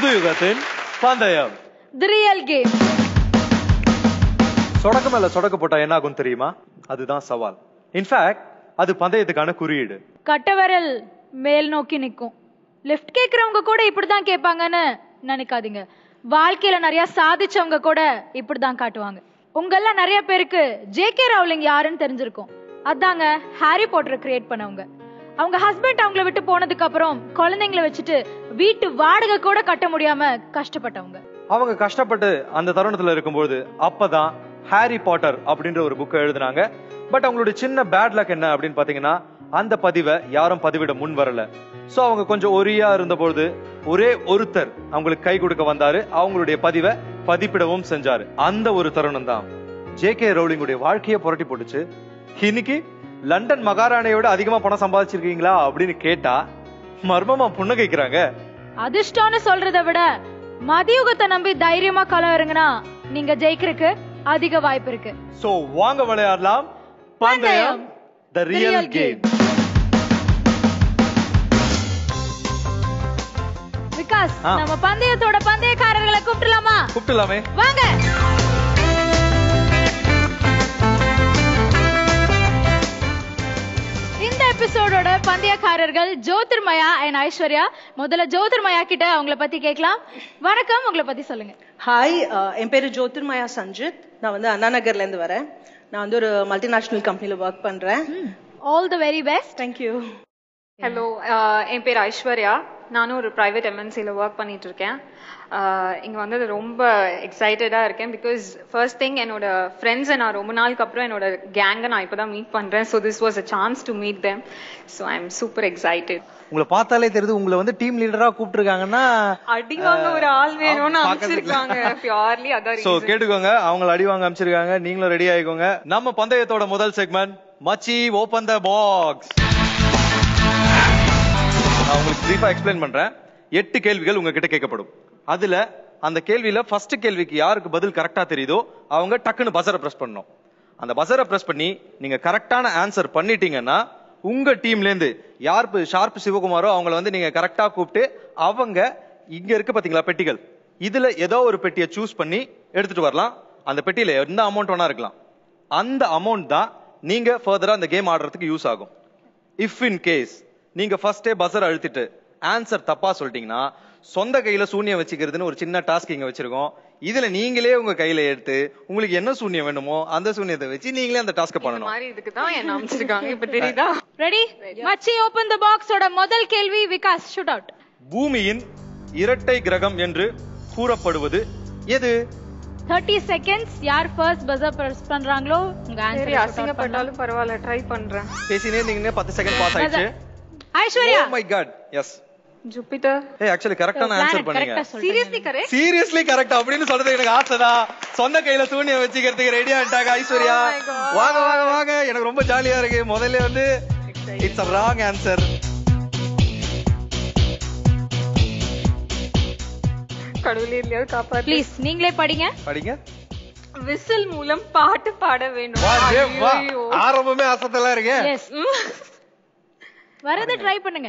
புது யுகத்தின் பந்தயம் தி ரியல் கேம் சொடக்கு மேல சொடக்கு போட்டா என்ன ஆகும் தெரியுமா அதுதான் சவால் இன்ஃபேக்ட் அது பந்தயத்துக்கான குறியீடு கட்டவரல் மேல் நோக்கி நிக்கும் லிஃப்ட் கேக்குறவங்க கூட இப்படிதான் கேட்பாங்கன்னு நினைக்காதீங்க வாழ்க்கையில நிறைய சாதிச்சவங்க கூட இப்படிதான் காட்டுவாங்க உங்கள நிறைய பேருக்கு ஜே கே ராவ்லிங் யாருன்னு தெரிஞ்சிருக்கும் அதாங்க ஹாரி பாட்டரை கிரியேட் பண்ணவங்க அவங்க ஹஸ்பண்ட் அவங்கள விட்டு போனதுக்கு அப்புறம் குழந்தைங்கள வச்சுட்டு வீட்டு வாடகை கூட கட்ட முடியாம கஷ்டப்பட்டவங்க அவங்க கஷ்டப்பட்டு அந்த தருணத்துல இருக்கும்போது அப்பதான் ஹாரி பாட்டர் அப்படின்ற ஒரு புக்கை எழுதினாங்க பட் அவங்களுடைய சின்ன பேட் லக் என்ன அப்படின்னு பாத்தீங்கன்னா அந்த பதிவை யாரும் பதிவிட முன் வரல சோ அவங்க கொஞ்சம் ஒரியா இருந்தபொழுது ஒரே ஒருத்தர் அவங்களுக்கு கை கொடுக்க வந்தாரு அவங்களுடைய பதிவை பதிப்பிடவும் செஞ்சாரு அந்த ஒரு தருணம் தான் ஜே கே ரவுலிங்குடைய வாழ்க்கையை புரட்டி போட்டுச்சு இன்னைக்கு லண்டன் மகாராணியோட அதிகமா பணம் சம்பாதிச்சிருக்கீங்களா அப்படின்னு கேட்டா மர்மமா புன்னகைக்கிறாங்க அதிர்ஷ்டம்னு சொல்றதை விட மதியுகத்தை நம்பி தைரியமா களம் இறங்குனா நீங்க ஜெயிக்கிறதுக்கு அதிக வாய்ப்பு இருக்கு சோ வாங்க விளையாடலாம் பந்தயம் த ரியல் கேம் விகாஸ் ஆ. நம்ம பந்தயத்தோட பந்தயக்காரர்களை கூப்பிடலாமா கூப்பிட்டுலாமே வாங்க இந்த எபிசோடோட பந்தயக்காரர்கள் ஜோதிர்மயா அண்ட் ஐஸ்வர்யா முதல்ல ஜோதிர்மயா கிட்ட அவங்கள பத்தி கேட்கலாம் வணக்கம் உங்களை பத்தி சொல்லுங்க ஹாய் என் பேரு ஜோதிர்மயா சஞ்சித் நான் வந்து அண்ணா நகர்ல இருந்து வரேன் நான் வந்து ஒரு மல்டிநேஷனல் கம்பெனில ஒர்க் பண்றேன் all the very best thank you hello என் பேர் ஐஸ்வர்யா நானும் ஒரு ப்ரைவேட் எம்என்சியில் ஒர்க் பண்ணிட்டு இருக்கேன் Uh, இங்க வந்தது ரொம்ப எக்ஸைட்டடாக இருக்கேன் பிகாஸ் ஃபர்ஸ்ட் திங் என்னோட ஃப்ரெண்ட்ஸை நான் ரொம்ப நாளுக்கு அப்புறம் என்னோட கேங்கை நான் இப்போ தான் மீட் பண்ணுறேன் so this was a chance to meet them so I am super excited உங்களை பார்த்தாலே தெரியுது உங்களை வந்து டீம் லீடரா கூப்பிட்டுருக்காங்கன்னா அடி வாங்க ஒரு ஆள் வேணும்னு பார்க்கறதுக்கு- அமைச்சிருக்காங்க பியூர்லி அதான் சோ reason. கேட்டுக்கோங்க அவங்கள அடி வாங்க அமைச்சிருக்காங்க நீங்களும் ரெடி ஆயிக்கோங்க நம்ம பந்தயத்தோட முதல் செக்மெண்ட் மச்சி ஓபன் த பாக்ஸ் நான் உங்களுக்கு பிரீஃபா எக்ஸ்பிளைன் பண்றேன் எட்டு கேள்விகள் உங்ககிட்ட கேட்கப்படும் அதுல அந்த கேள்வியில ஃபர்ஸ்ட் கேள்விக்கு யாருக்கு பதில் கரெக்டா தெரியுதோ அவங்க டக்குன்னு பசரை பிரஸ் பண்ணணும் அந்த பசரை பிரஸ் பண்ணி நீங்க கரெக்டான ஆன்சர் பண்ணிட்டீங்கன்னா உங்க டீம்ல இருந்து யார் ஷார்ப் சிவகுமாரோ அவங்கள வந்து நீங்க கரெக்டா கூப்பிட்டு அவங்க இங்க இருக்கு பாத்தீங்களா பெட்டிகள் இதுல ஏதோ ஒரு பெட்டியை சூஸ் பண்ணி எடுத்துட்டு வரலாம் அந்த பெட்டியில எந்த அமௌண்ட் வேணா இருக்கலாம் அந்த அமௌண்ட் தான் நீங்க ஃபர்தரா அந்த கேம் ஆடுறதுக்கு யூஸ் ஆகும் இஃப் இன் கேஸ் நீங்க ஃபர்ஸ்டே பசர் அழுத்திட்டு ஆன்சர் தப்பா சொல்லிட்டீங்கன்னா சொந்த கையில சூன்யம் வச்சுக்கிறதுன்னு ஒரு சின்ன டாஸ்க் இங்க வச்சிருக்கோம் இதுல நீங்களே உங்க கையில எடுத்து உங்களுக்கு என்ன சூன்யம் வேணுமோ அந்த சூன்யத்தை வச்சு நீங்களே அந்த டாஸ்க் இந்த பண்ணணும் மாதிரி இதுக்கு தான் என்ன அமைச்சிருக்காங்க இப்போ தெரியுதா ரெடி மச்சி ஓபன் தி பாக்ஸோட முதல் கேள்வி விகாஸ் ஷூட் அவுட் பூமியின் இரட்டை கிரகம் என்று கூறப்படுவது எது 30 செகண்ட்ஸ் யார் ஃபர்ஸ்ட் பஸர் பிரஸ் பண்றாங்களோ உங்க சரி ஆன்சர் அசிங்கப்பட்டாலும் பரவாயில்ல ட்ரை பண்றேன் பேசினே இருந்தீங்கன்னா பத்து செகண்ட் பாஸ் ஆயிடுச்சு Aishwarya my god yes Jupiter ஏய் ஆக்சுவலி கரெக்டான ஆன்சர் பண்ணீங்க சீரியஸ்லி கரெக்ட் சீரியஸ்லி கரெக்ட் அப்படின்னு சொல்றது எனக்கு ஆசைதான் சொந்த கையில சூனியம் வச்சுக்கிறதுக்கு ரெடியா ஆயிட்டாங்க ஐஸ்வர்யா வாங்க வாங்க வாங்க எனக்கு ரொம்ப ஜாலியா இருக்கு முதல்ல வந்து இட்ஸ் அ ராங் ஆன்சர் கடவுளே இல்லையாவது காப்பாத்து ப்ளீஸ் நீங்களே படிங்க படிங்க விசில் மூலம் பாட்டு பாட வேண்டும் வா டே, வா ஐயையோ. ஆரம்பமே அசத்தெல்லாம் இருக்கு எஸ் வரது ட்ரை பண்ணுங்க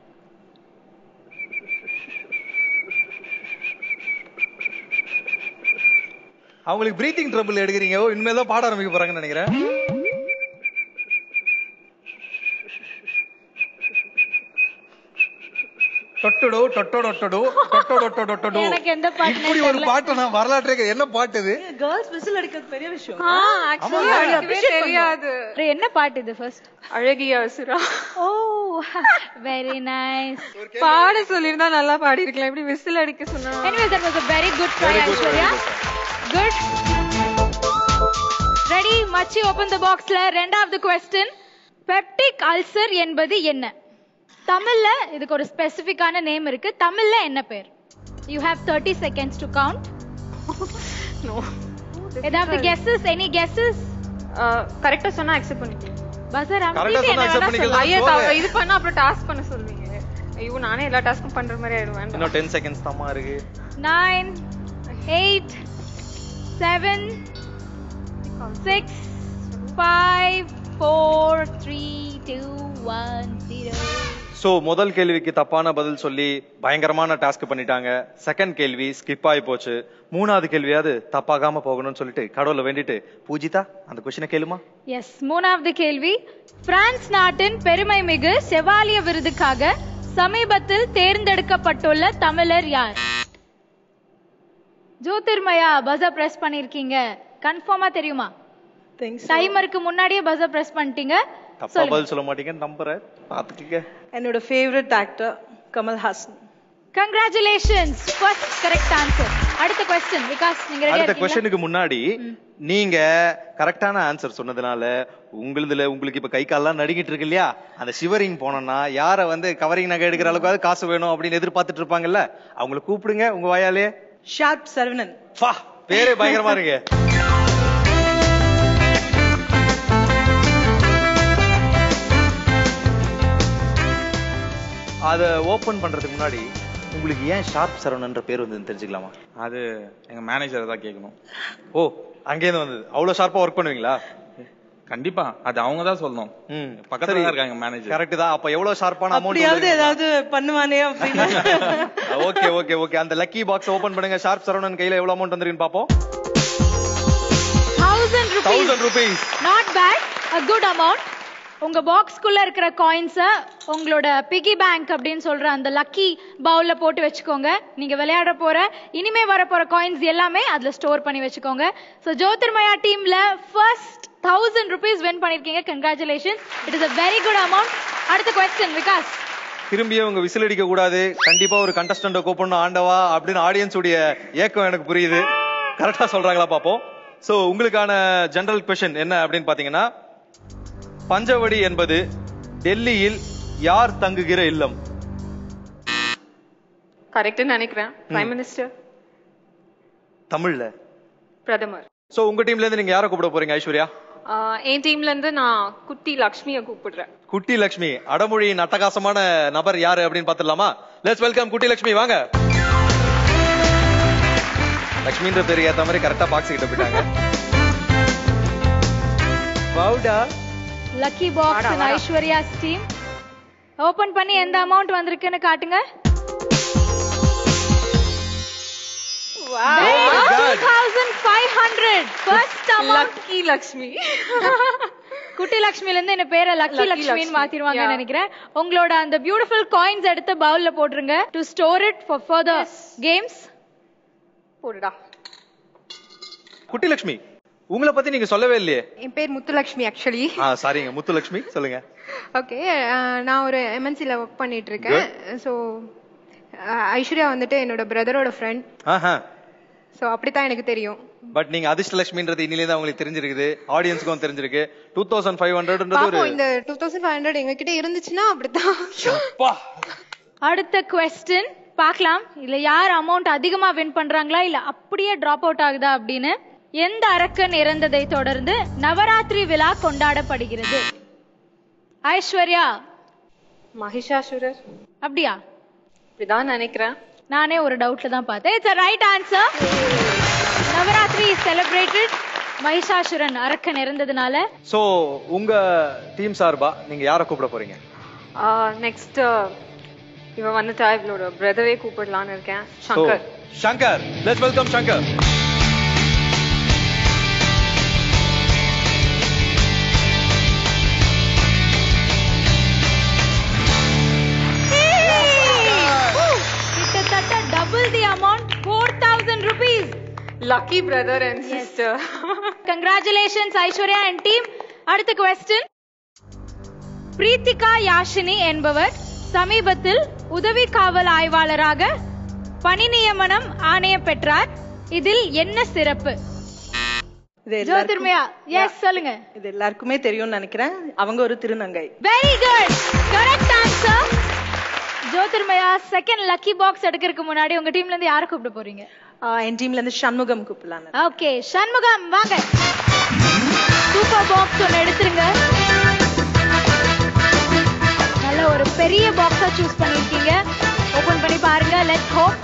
அவங்களுக்கு பிரீத்திங் ட்ரபிள் எடுக்கிறீங்க ஓ இனிமேல் தான் பாட ஆரம்பிக்க போறாங்கன்னு நினைக்கிறேன் தொட்டடோ டொட்டடொட்டடோ டொட்டடொட்டடொட்டடோ எனக்கு எந்த பாட்டுனே இப்படி ஒரு பாட்டு நான் வரலாற்று என்ன பாட்டு இது கேர்ள்ஸ் விசில் அடிக்கிறது பெரிய விஷயம் ஆ, actually எனக்குமே தெரியாது அப்புறம் என்ன பாட்டு இது ஃபர்ஸ்ட் அழகிய அசுரா ஓ வெரி நைஸ் பாட சொல்லியிருந்தா நல்லா பாடி இருக்கலாம் இப்படி விசில் அடிக்க சொன்னா Anyways, that was a very good try, Aishwarya. Good. Ready? மச்சி open the boxல ரெண்டாவது question. Peptic ulcer என்பது என்ன தமிழ்ல இதுக்கு ஒரு ஸ்பெசிபிக்கான நேம் இருக்கு தமிழ்ல என்ன பேர் you have thirty seconds to count No. ஏதாவது கெஸஸ் எனி கெஸஸ் கரெக்டா சொன்னா அக்செப்ட் பண்ணிக்கலாம் பசர் கரெக்டா சொன்னா accept பண்ணிக்கலாம். ஐயா போங்க. தவ- இது பண்ணா அப்புறம் டாஸ்க் பண்ண சொல்வீங்க ஐயோ நானே எல்லா டாஸ்க்கும் பண்ற மாதிரி ஆயிடுவேன் இன்னும் டென் செகண்ட்ஸ் தாமா இருக்கு nine eight seven six five four three two one zero so முதல் கேள்விக்கு தப்பான பதில் சொல்லி பயங்கரமான டாஸ்க் பண்ணிட்டாங்க செகண்ட் கேள்வி ஸ்கிப் ஆகி போச்சு மூணாவது கேள்வியாவது தப்பாகாம போகணும்னு சொல்லிட்டு கடவுளை வேண்டிட்டு பூஜிதா அந்த கொஸ்டினை கேளுமா எஸ் மூணாவது கேள்வி பிரான்ஸ் நாட்டின் பெருமை மிகு செவாலிய விருதுக்காக சமீபத்தில் தேர்ந்தெடுக்கப்பட்டுள்ள தமிழர் யார் ஜோதிர்மயா பஸர் பிரஸ் பண்ணிருக்கீங்க கன்ஃபார்மா தெரியுமா தேங்க்ஸ் டைமருக்கு முன்னாடியே பஸர் பிரஸ் பண்ணிட்டீங்க தப்பா பதில் சொல்ல மாட்டீங்க நம்புறேன் பாத்துக்கங்க என்னோட favourite actor Kamal Haasan congratulations first correct answer அடுத்த கொஸ்டின் விகாஸ் நீங்க ரெடியா அடுத்த இருக்கீங்களா கொஸ்டினுக்கு முன்னாடி நீங்க கரெக்டான ஆன்சர் சொன்னதுனால உங்களுதுல உங்களுக்கு இப்ப கை கால்லாம் நடுங்கிட்டு இருக்கு இல்லையா அந்த சிவரிங் போனோம்னா யார வந்து கவரிங் நகை எடுக்கிற அளவுக்கு காசு வேணும் அப்படின்னு எதிர்பார்த்துட்டு இருப்பாங்கல்ல அவங்கள கூப்பிடுங்க உங்க வாயாலே ஷார்ப் சரவணன் ஃபா பேரே பயங்கரமா இருக்கு அத ஓபன் பண்றதுக்கு முன்னாடி உங்களுக்கு ஏன் ஷார்ப் சரவணன்ற பேர் வந்து தெரிஞ்சுக்கலாமா அது எங்க மேனேஜரை தான் கேட்கணும் ஓ அங்கேருந்து வந்தது அவ்வளவு ஷார்ப்பா ஒர்க் பண்ணுவீங்களா கண்டிப்பா அது அவங்க தான் சொல்லணும் ம் பக்கத்துல தான் இருக்காங்க மேனேஜர் கரெக்ட் தான் அப்ப எவ்வளவு ஷார்ப்பான அப்படியாவது அமௌண்ட் ஏதாவது பண்ணுவானே அப்படின்னு ஓகே ஓகே ஓகே அந்த லக்கி பாக்ஸ் ஓபன் பண்ணுங்க ஷார்ப் சரவணன் கையில எவ்வளவு அமௌண்ட் வந்திருக்குன்னு பாப்போம் thousand rupees thousand rupees not bad a good amount உங்க பாக்ஸ்க்குள்ள இருக்கிற காயின்ஸ உங்களோட பிகி பேங்க் அப்படின்னு சொல்ற அந்த லக்கி பவுல்ல போட்டு வச்சுக்கோங்க நீங்க விளையாட போற இனிமே வர போற காயின்ஸ் எல்லாமே அதுல ஸ்டோர் பண்ணி வச்சுக்கோங்க சோ ஜோதிர்மயா டீம்ல ஃபர்ஸ்ட் தௌசண்ட் ருபீஸ் வின் பண்ணிருக்கீங்க congratulation it is a very good amount அடுத்த கொஸ்டின் விகாஸ் திரும்பியும் உங்க விசில் அடிக்க கூடாது கண்டிப்பா ஒரு கண்டஸ்டன்ட கூப்பிடணும் ஆண்டவா அப்படின்னு ஆடியன்ஸ் உடைய ஏக்கம் எனக்கு புரியுது கரெக்டா சொல்றாங்களா பாப்போம் சோ உங்களுக்கான ஜெனரல் கொஸ்டின் என்ன அப்படின்னு பாத்தீங்கன்னா பஞ்சவடி என்பது டெல்லியில் யார் தங்குகிற இல்லம் கரெக்ட்னு நினைக்கிறேன் பிரைம் மினிஸ்டர் தமிழ்ல பிரதமர் சோ உங்க டீம்ல இருந்து நீங்க யாரை கூப்பிட போறீங்க ஐஸ்வர்யா ஆஹ் என் டீம்ல இருந்து நான் குட்டி லக்ஷ்மியை கூப்பிடுறேன் குட்டி லட்சுமி அடமொழியின் அட்டகாசமான நபர் யாரு அப்படின்னு பாத்துடலாமா லெட்ஸ் வெல்கம் குட்டி லட்சுமி வாங்க லட்சுமின்ற பேருக்கு ஏத்த மாதிரி கரெக்டா பாக்ஸ் கிட்ட போயிட்டாங்க பவுடா lucky box Aishwarya's team open பண்ணி எந்த அமௌண்ட் வந்திருக்குன்னு காட்டுங்க thousand five hundred first amount lucky Lakshmi குட்டி லக்ஷ்மில இருந்து என்ன பேரை லக்கி Lucky லக்ஷ்மின்னு Lakshmi. மாத்திருவாங்கன்னு Yeah. நினைக்கிறேன் உங்களோட அந்த பியூட்டிஃபுல் காயின்ஸ் எடுத்து பவுல்ல போட்டுருங்க to store it for further games போடுடா குட்டி லட்சுமி உங்களை பத்தி நீங்க சொல்லவே இல்லையே என் பேர் முத்துலக்ஷ்மி ஆக்சுவலி ஆ சாரிங்க முத்துலட்சுமி சொல்லுங்க ஓகே நான் ஒரு எம்என்சியில் ஒர்க் பண்ணிட்டு இருக்கேன் ஸோ ஐஸ்வர்யா வந்துட்டு என்னோட பிரதரோட ஃப்ரெண்ட் ஆஹா ஸோ அப்படித்தான் எனக்கு தெரியும் பட் நீங்க அதிர்ஷ்டலட்சுமின்றது இன்னிலே தான் உங்களுக்கு தெரிஞ்சிருக்குது ஆடியன்ஸ்க்கும் தெரிஞ்சிருக்கு டூ தௌசண்ட் ஃபைவ் ஹண்ட்ரட்ன்றது ஒரு பாப்போம் இந்த டூ தௌசண்ட் ஃபைவ் ஹண்ட்ரட் எங்ககிட்ட இருந்துச்சுன்னா அப்படித்தான் அடுத்த கொஸ்டின் பார்க்கலாம் இல்ல யார் அமௌண்ட் அதிகமா வின் பண்றாங்களா இல்ல அப்படியே டிராப் அவுட் ஆகுதா அப்படின்னு எந்த அரக்கன் இறந்ததை தொடர்ந்து நவராத்திரி விழா கொண்டாடப்படுகிறது ஐஸ்வர்யா மகிஷாசுரர் அப்படியா இப்படிதான் நினைக்கிறேன் நானே ஒரு டவுட்ல தான் பார்த்தேன் it's right answer Navratri celebrated Mahishasuran அரக்கன் இறந்ததுனால சோ உங்க டீம் சார்பா நீங்க யாரை கூப்பிட போறீங்க நெக்ஸ்ட் இவ வந்துட்டா இவளோட பிரதரே கூப்பிடலான்னு இருக்கேன் So, Shankar Shankar let's welcome Shankar கிட்டத்தட்ட double the amount four thousand rupees lucky brother and sister congratulations Aishwarya and team அடுத்த கொஸ்டின் பிரீத்திகா யாஷினி என்பவர் சமீபத்தில் உதவி காவல் ஆய்வாளராக பணி நியமனம் ஆணைய பெற்றார் இதில் என்ன சிறப்பு இது எல்லாருக்கும் ஜோதிர்மயா எஸ் சொல்லுங்க இது எல்லாருக்குமே தெரியும்னு நினைக்கிறேன் அவங்க ஒரு திருநங்கை very good correct answer Jyothirmaya second lucky box எடுக்கிறதுக்கு முன்னாடி உங்க டீம்ல இருந்து யாரை கூப்பிட போறீங்க ஆஹ் என் டீம்ல இருந்து சண்முகம் கூப்பிடலான்னு ஓகே சண்முகம் வாங்க சூப்பர் பாக்ஸ் ஒன்னு எடுத்துருங்க நல்ல ஒரு பெரிய பாக்ஸா சூஸ் பண்ணிருக்கீங்க ஓபன் பண்ணி பாருங்க லெட்ஸ் ஹோப்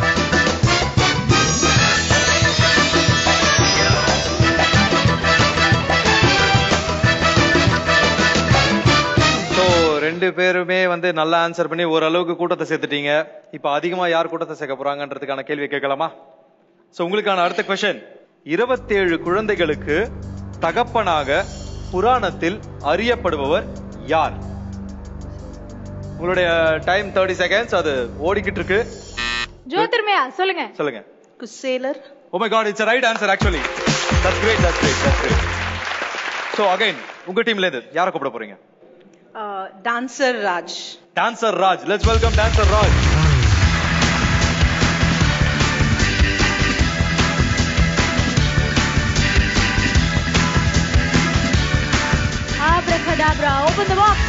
சோ ரெண்டு ரெண்டு பேருமே வந்து நல்லா ஆன்சர் பண்ணி ஓரளவுக்கு கூட்டத்தை சேர்த்துட்டீங்க இப்ப அதிகமா யார் கூட்டத்தை சேர்க்க போறாங்கன்றதுக்கான கேள்வி கேட்கலாமா சோ உங்களுக்கான அடுத்த கொஸ்டின் இருபத்தேழு குழந்தைகளுக்கு தகப்பனாக புராணத்தில் அறியப்படுபவர் யார் உங்களுடைய டைம் தேர்ட்டி செகண்ட்ஸ் அது ஓடிக்கிட்டு இருக்கு ஜோதிர்மயா சொல்லுங்க சொல்லுங்க Kuchelar oh my god it's right answer actually that's great that's great that's great so again உங்க டீம்ல இருந்து யாரை கூப்பிட போறீங்க dancer Raj dancer Raj let's welcome dancer Raj Abracadabra, open the box.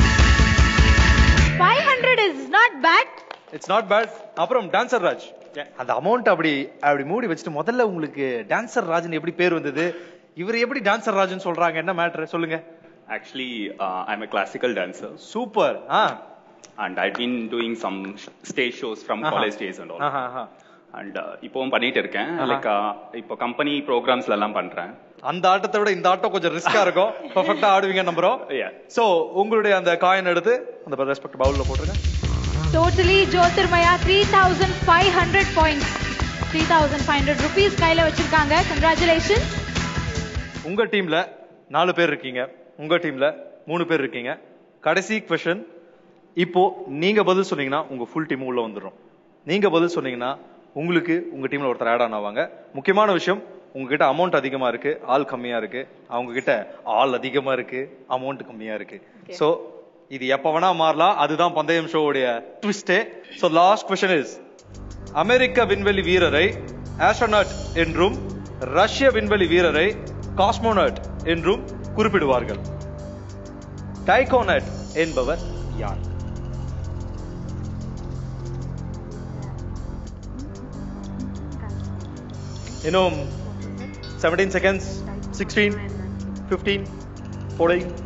500 is not bad. It's not bad அப்புறம் டான்சர் ராஜ் அந்த amount அப்படி அப்படி மூடி வச்சுட்டு முதல்ல உங்களுக்கு டான்சர் ராஜ்னு எப்படி பேர் வந்தது இவர் எப்படி டான்சர் ராஜ்னு சொல்றாங்க என்ன மேட்டர் சொல்லுங்க Actually, uh, I'm a classical dancer super ah and I've been doing some sh- stage shows from ஆஹா. college days and all. ஆஹா, ஆஹா. And uh, இப்பவும் பண்ணிட்டு இருக்கேன் ஆஹா. லைக் இப்போ கம்பெனி ப்ரோக்ராம்ஸ்ல எல்லாம் பண்றேன் அந்த ஆட்டத்தை விட இந்த ஆட்டம் கொஞ்சம் ரிஸ்கா இருக்கும் பெர்ஃபெக்ட்டா ஆடுவீங்க நம்புறோம் Yeah. சோ உங்களுடைய அந்த காயின் எடுத்து அந்த ரெஸ்பெக்ட் பவுல்ல போட்டுருங்க Totally ஜோதிர்மயா 3500 points. 3500 rupees கையில வச்சிருக்காங்க. Congratulations. உங்க டீம்ல நாலு பேர் இருக்கீங்க உங்க டீம்ல மூணு பேர் இருக்கீங்க கடைசி கொஸ்டின் இப்போ நீங்க பதில் சொன்னீங்கன்னா உங்க ஃபுல் டீம் உள்ள வந்துடும் நீங்க பதில் சொன்னீங்கன்னா உங்களுக்கு உங்க டீம்ல ஒருத்தர் ஆட் ஆன் ஆவாங்க முக்கியமான விஷயம் உங்ககிட்ட அமௌண்ட் அதிகமா இருக்கு ஆள் கம்மியா இருக்கு அவங்க கிட்ட ஆள் அதிகமா இருக்கு அமௌண்ட் கம்மியா இருக்கு சோ இது எப்ப வேணா மாறலாம் அதுதான் பந்தயம் ஷோவுடைய ட்விஸ்டே சோ லாஸ்ட் கொஸ்டின் இஸ் அமெரிக்க விண்வெளி வீரரை ஆஸ்ட்ரோநாட் என்றும் ரஷ்ய விண்வெளி வீரரை காஸ்மோனட் என்றும் குறிப்பிடுவார்கள் டைகோனட் என்பவர் யார் இன்னும் 17 செகண்ட்ஸ் 16 15 14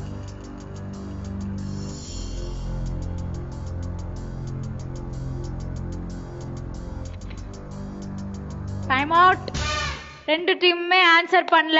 டைம் அவுட் ரெண்டு டீமுமே ஆன்சர் பண்ணல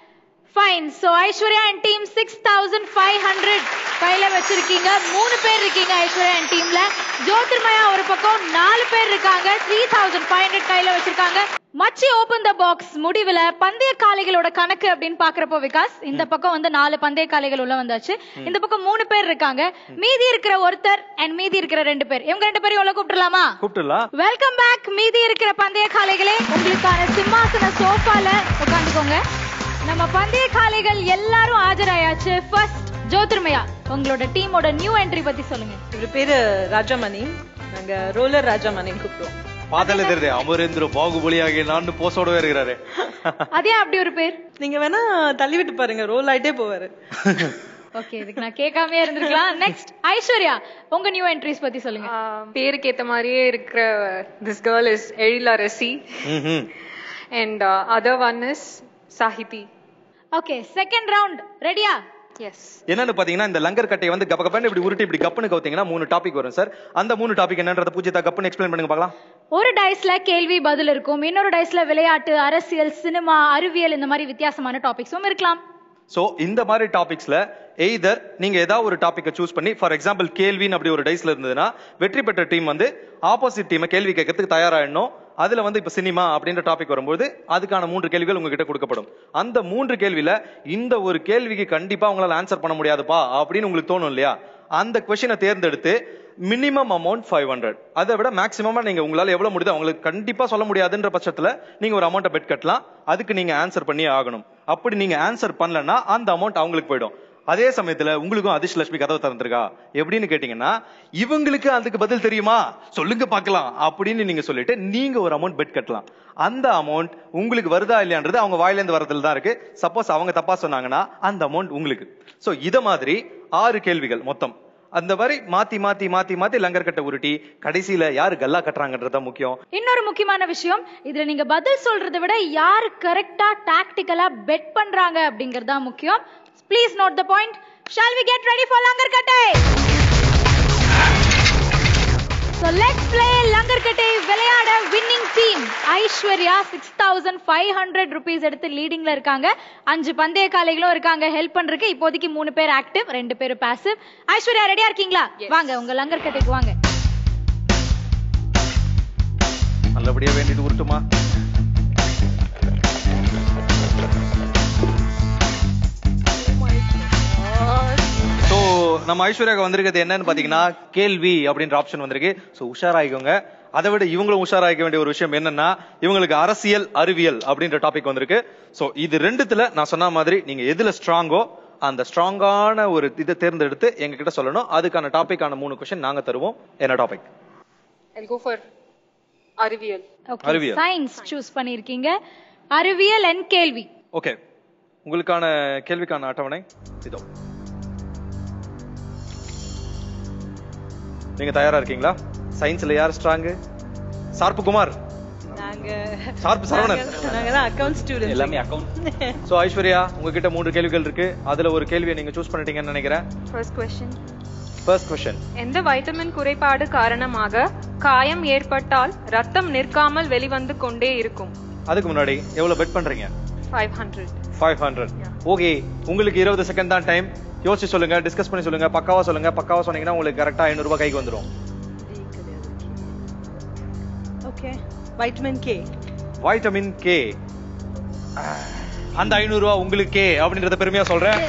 fine so Aishwarya and team six thousand five hundred கையில வச்சிருக்கீங்க மூணு பேர் இருக்கீங்க ஐஸ்வர்யா அண்ட் டீம்ல ஜோதிர்மயா ஒரு பக்கம் நாலு பேர் இருக்காங்க த்ரீ தௌசண்ட் ஃபைவ் ஹண்ட்ரட் கையில வச்சிருக்காங்க மச்சி ஓபன் த பாக்ஸ் முடிவுல பந்தய காளைகளோட கணக்கு அப்படின்னு பாக்குறப்போ விகாஸ் இந்த பக்கம் வந்து நாலு பந்தய காளைகள் உள்ள வந்தாச்சு இந்த பக்கம் மூணு பேர் இருக்காங்க மீதி இருக்கிற ஒருத்தர் அண்ட் மீதி இருக்கிற ரெண்டு பேர் இவங்க ரெண்டு பேரையும் உள்ள கூப்பிட்டுலாமா கூப்பிட்டுலாம் வெல்கம் பேக் மீதி இருக்கிற பந்தய காளைகளே உங்களுக்கான சிம்மாசன சோஃபால உட்காந்துக்கோங்க நம்ம பந்தய காளைகள் எல்லாரும் ஆஜராயாச்சு ஃபர்ஸ்ட் ஜோதிர்மயா உங்களோட டீமோட நியூ என்ட்ரி பத்தி சொல்லுங்க இவர் பேரு ராஜாமணி நாங்க ரோலர் ராஜாமணின்னு கூப்பிடுவோம் பார்த்தாலே தெரியுது அமரேந்திர பாகுபலியாகிய நான் போசோடவே இருக்கிறாரு அதே அப்படி ஒரு பேர் நீங்க வேணா தள்ளி விட்டு பாருங்க ரோல் ஆயிட்டே போவாரு ஓகே இதுக்கு நான் கேட்காம இருந்திருக்கலாம் நெக்ஸ்ட் ஐஸ்வர்யா உங்க நியூ என்ட்ரிஸ் பத்தி சொல்லுங்க ஆஹ் பேருக்கு ஏத்த மாதிரியே இருக்கிற திஸ் கேர்ள் இஸ் எழிலரசி ம்ஹும். And other one is Sahithi okay second round ரெடியா எஸ் என்னன்னு பாத்தீங்கன்னா இந்த லங்கர் கட்டையை வந்து கப்ப கப்பன்னு இப்படி உருட்டி இப்படி கப்புன்னு கவுத்தீங்கன்னா மூணு டாபிக் வரும் சார் அந்த மூணு டாபிக் என்னன்றத பூஜ்யத்தா கப்புன்னு எக்ஸ்பிளைன் பண்ணுங்க பார்க்கலாம் ஒரு டைஸ்ல கேள்வி பதில் இருக்கும் இன்னொரு டைஸ்ல விளையாட்டு அரசியல் சினிமா அறிவியல் இந்த மாதிரி வித்தியாசமான டாபிக்ஸும் இருக்கலாம் சோ இந்த மாதிரி டாபிக்ஸ்ல எய்தர் நீங்க ஏதாவது ஒரு டாபிக்கை சூஸ் பண்ணி ஃபார் எக்ஸாம்பிள் கேள்வின்னு அப்படி ஒரு டைஸ்ல இருந்ததுன்னா வெற்றி பெற்ற டீம் வந்து ஆப்போசிட் டீமை கேள்வி கேட்கறதுக்கு தயாராயிடணும் அதுல வந்து இப்ப சினிமா அப்படின்ற டாபிக் வரும்போது அதுக்கான மூன்று கேள்விகள் உங்ககிட்ட கொடுக்கப்படும் அந்த மூன்று கேள்வியில இந்த ஒரு கேள்விக்கு கண்டிப்பா உங்களால ஆன்சர் பண்ண முடியாதுப்பா அப்படின்னு உங்களுக்கு தோணும் இல்லையா அந்த கொஸ்டினை தேர்ந்தெடுத்து மினிமம் அமௌண்ட் ஃபைவ் ஹண்ட்ரட் அதை விட மேக்ஸிமமா நீங்க உங்களால எவ்வளவு முடியுதோ உங்களுக்கு கண்டிப்பா சொல்ல முடியாதுன்ற பட்சத்துல நீங்க ஒரு அமௌண்ட்டை பெட் கட்டலாம் அதுக்கு நீங்க ஆன்சர் பண்ணி ஆகணும் அப்படி நீங்க ஆன்சர் பண்ணலன்னா அந்த அமௌண்ட் அவங்களுக்கு போயிடும் அதே சமயத்துல உங்களுக்கும் அதிர்ஷ் லட்சுமி கதவை திறந்திருக்கா எப்படின்னு கேட்டீங்கன்னா இவங்களுக்கு அதுக்கு பதில் தெரியுமா சொல்லுங்க பார்க்கலாம் அப்படின்னு நீங்க சொல்லிட்டு நீங்க ஒரு அமௌண்ட் பெட் கட்டலாம் அந்த அமௌண்ட் உங்களுக்கு வருதா இல்லையான்றது அவங்க வாயில இருந்து வரதுல தான் இருக்கு சப்போஸ் அவங்க தப்பா சொன்னாங்கன்னா அந்த அமௌண்ட் உங்களுக்கு சோ இத மாதிரி ஆறு கேள்விகள் மொத்தம் அந்த மாதிரி மாத்தி மாத்தி மாத்தி மாத்தி லங்கர் கட்டை உருட்டி கடைசியில யாரு கல்லா கட்டுறாங்கன்றத முக்கியம் இன்னொரு முக்கியமான விஷயம் இதுல நீங்க பதில் சொல்றதை விட யார் கரெக்டா டாக்டிக்கலா பெட் பண்றாங்க அப்படிங்கறது தான் முக்கியம் please note the point shall we get ready for லங்கர் கட்டை So let's play லங்கர்கட்டை விளையாட winning team Aishwarya six thousand five hundred rupees எடுத்து லீடிங்ல இருக்காங்க அஞ்சு பந்தய காலைகளும் இருக்காங்க ஹெல்ப் பண்றதுக்கு இப்போதைக்கு மூணு பேர் ஆக்டிவ் ரெண்டு பேர் பாசிவ் ஐஸ்வர்யா ரெடியா இருக்கீங்களா வாங்க உங்க லங்கர்கட்டைக்கு வாங்க நல்லபடியா வேண்டிட்டு உருட்டுமா ஸோ நம்ம ஐஸ்வர்யாக்கு வந்திருக்கிறது என்னன்னு பாத்தீங்கன்னா கேள்வி அப்படின்ற ஆப்ஷன் வந்திருக்கு ஸோ உஷாராயிக்கோங்க அதை விட இவங்களும் உஷாராயிக்க வேண்டிய ஒரு விஷயம் என்னன்னா இவங்களுக்கு அரசியல் அறிவியல் அப்படின்ற டாபிக் வந்திருக்கு ஸோ இது ரெண்டுத்துல நான் சொன்ன மாதிரி நீங்க எதுல ஸ்ட்ராங்கோ அந்த ஸ்ட்ராங்கான ஒரு இதை தேர்ந்தெடுத்து எங்க கிட்ட சொல்லணும் அதுக்கான டாபிக்கான மூணு கொஸ்டின் நாங்க தருவோம் என்ன டாபிக் I'll go for அறிவியல் ஓகே அறிவியல். சயின்ஸ் சூஸ் பண்ணிருக்கீங்க அறிவியல் என் கேள்வி ஓகே உங்களுக்கான கேள்விக்கான அட்டவணை இதோ நீங்க தயாரா இருக்கீங்களா சயின்ஸ்ல யார் ஸ்ட்ராங் சார்பு குமார் நாங்க சார்பு சரவணன் நாங்க தான் அக்கவுண்ட் ஸ்டூடெண்ட் எல்லாமே அக்கௌண்ட் சோ ஐஸ்வர்யா உங்ககிட்ட மூன்று கேள்விகள் இருக்கு அதுல ஒரு கேள்வியை நீங்க சூஸ் பண்ணிட்டீங்கன்னு நினைக்கிறேன் ஃபர்ஸ்ட் கொஸ்டின் ஃபர்ஸ்ட் கொஸ்டின் எந்த வைட்டமின் குறைபாடு காரணமாக காயம் ஏற்பட்டால் ரத்தம் நிற்காமல் வெளிவந்து கொண்டே இருக்கும் அதுக்கு முன்னாடி எவ்வளவு பெட் பண்றீங்க five hundred five hundred okay உங்களுக்கு இருபது செகண்ட் தான் டைம் யோசிச்சு சொல்லுங்க டிஸ்கஸ் பண்ணி சொல்லுங்க பக்காவா சொல்லுங்க பக்காவா சொன்னீங்கன்னா உங்களுக்கு கரெக்டா ஐநூறு ரூபாய் கைக்கு வந்துடும் okay vitamin K vitamin K அந்த ஐநூறு ரூபாய் உங்களுக்கே அப்படின்றத பெருமையா சொல்றேன்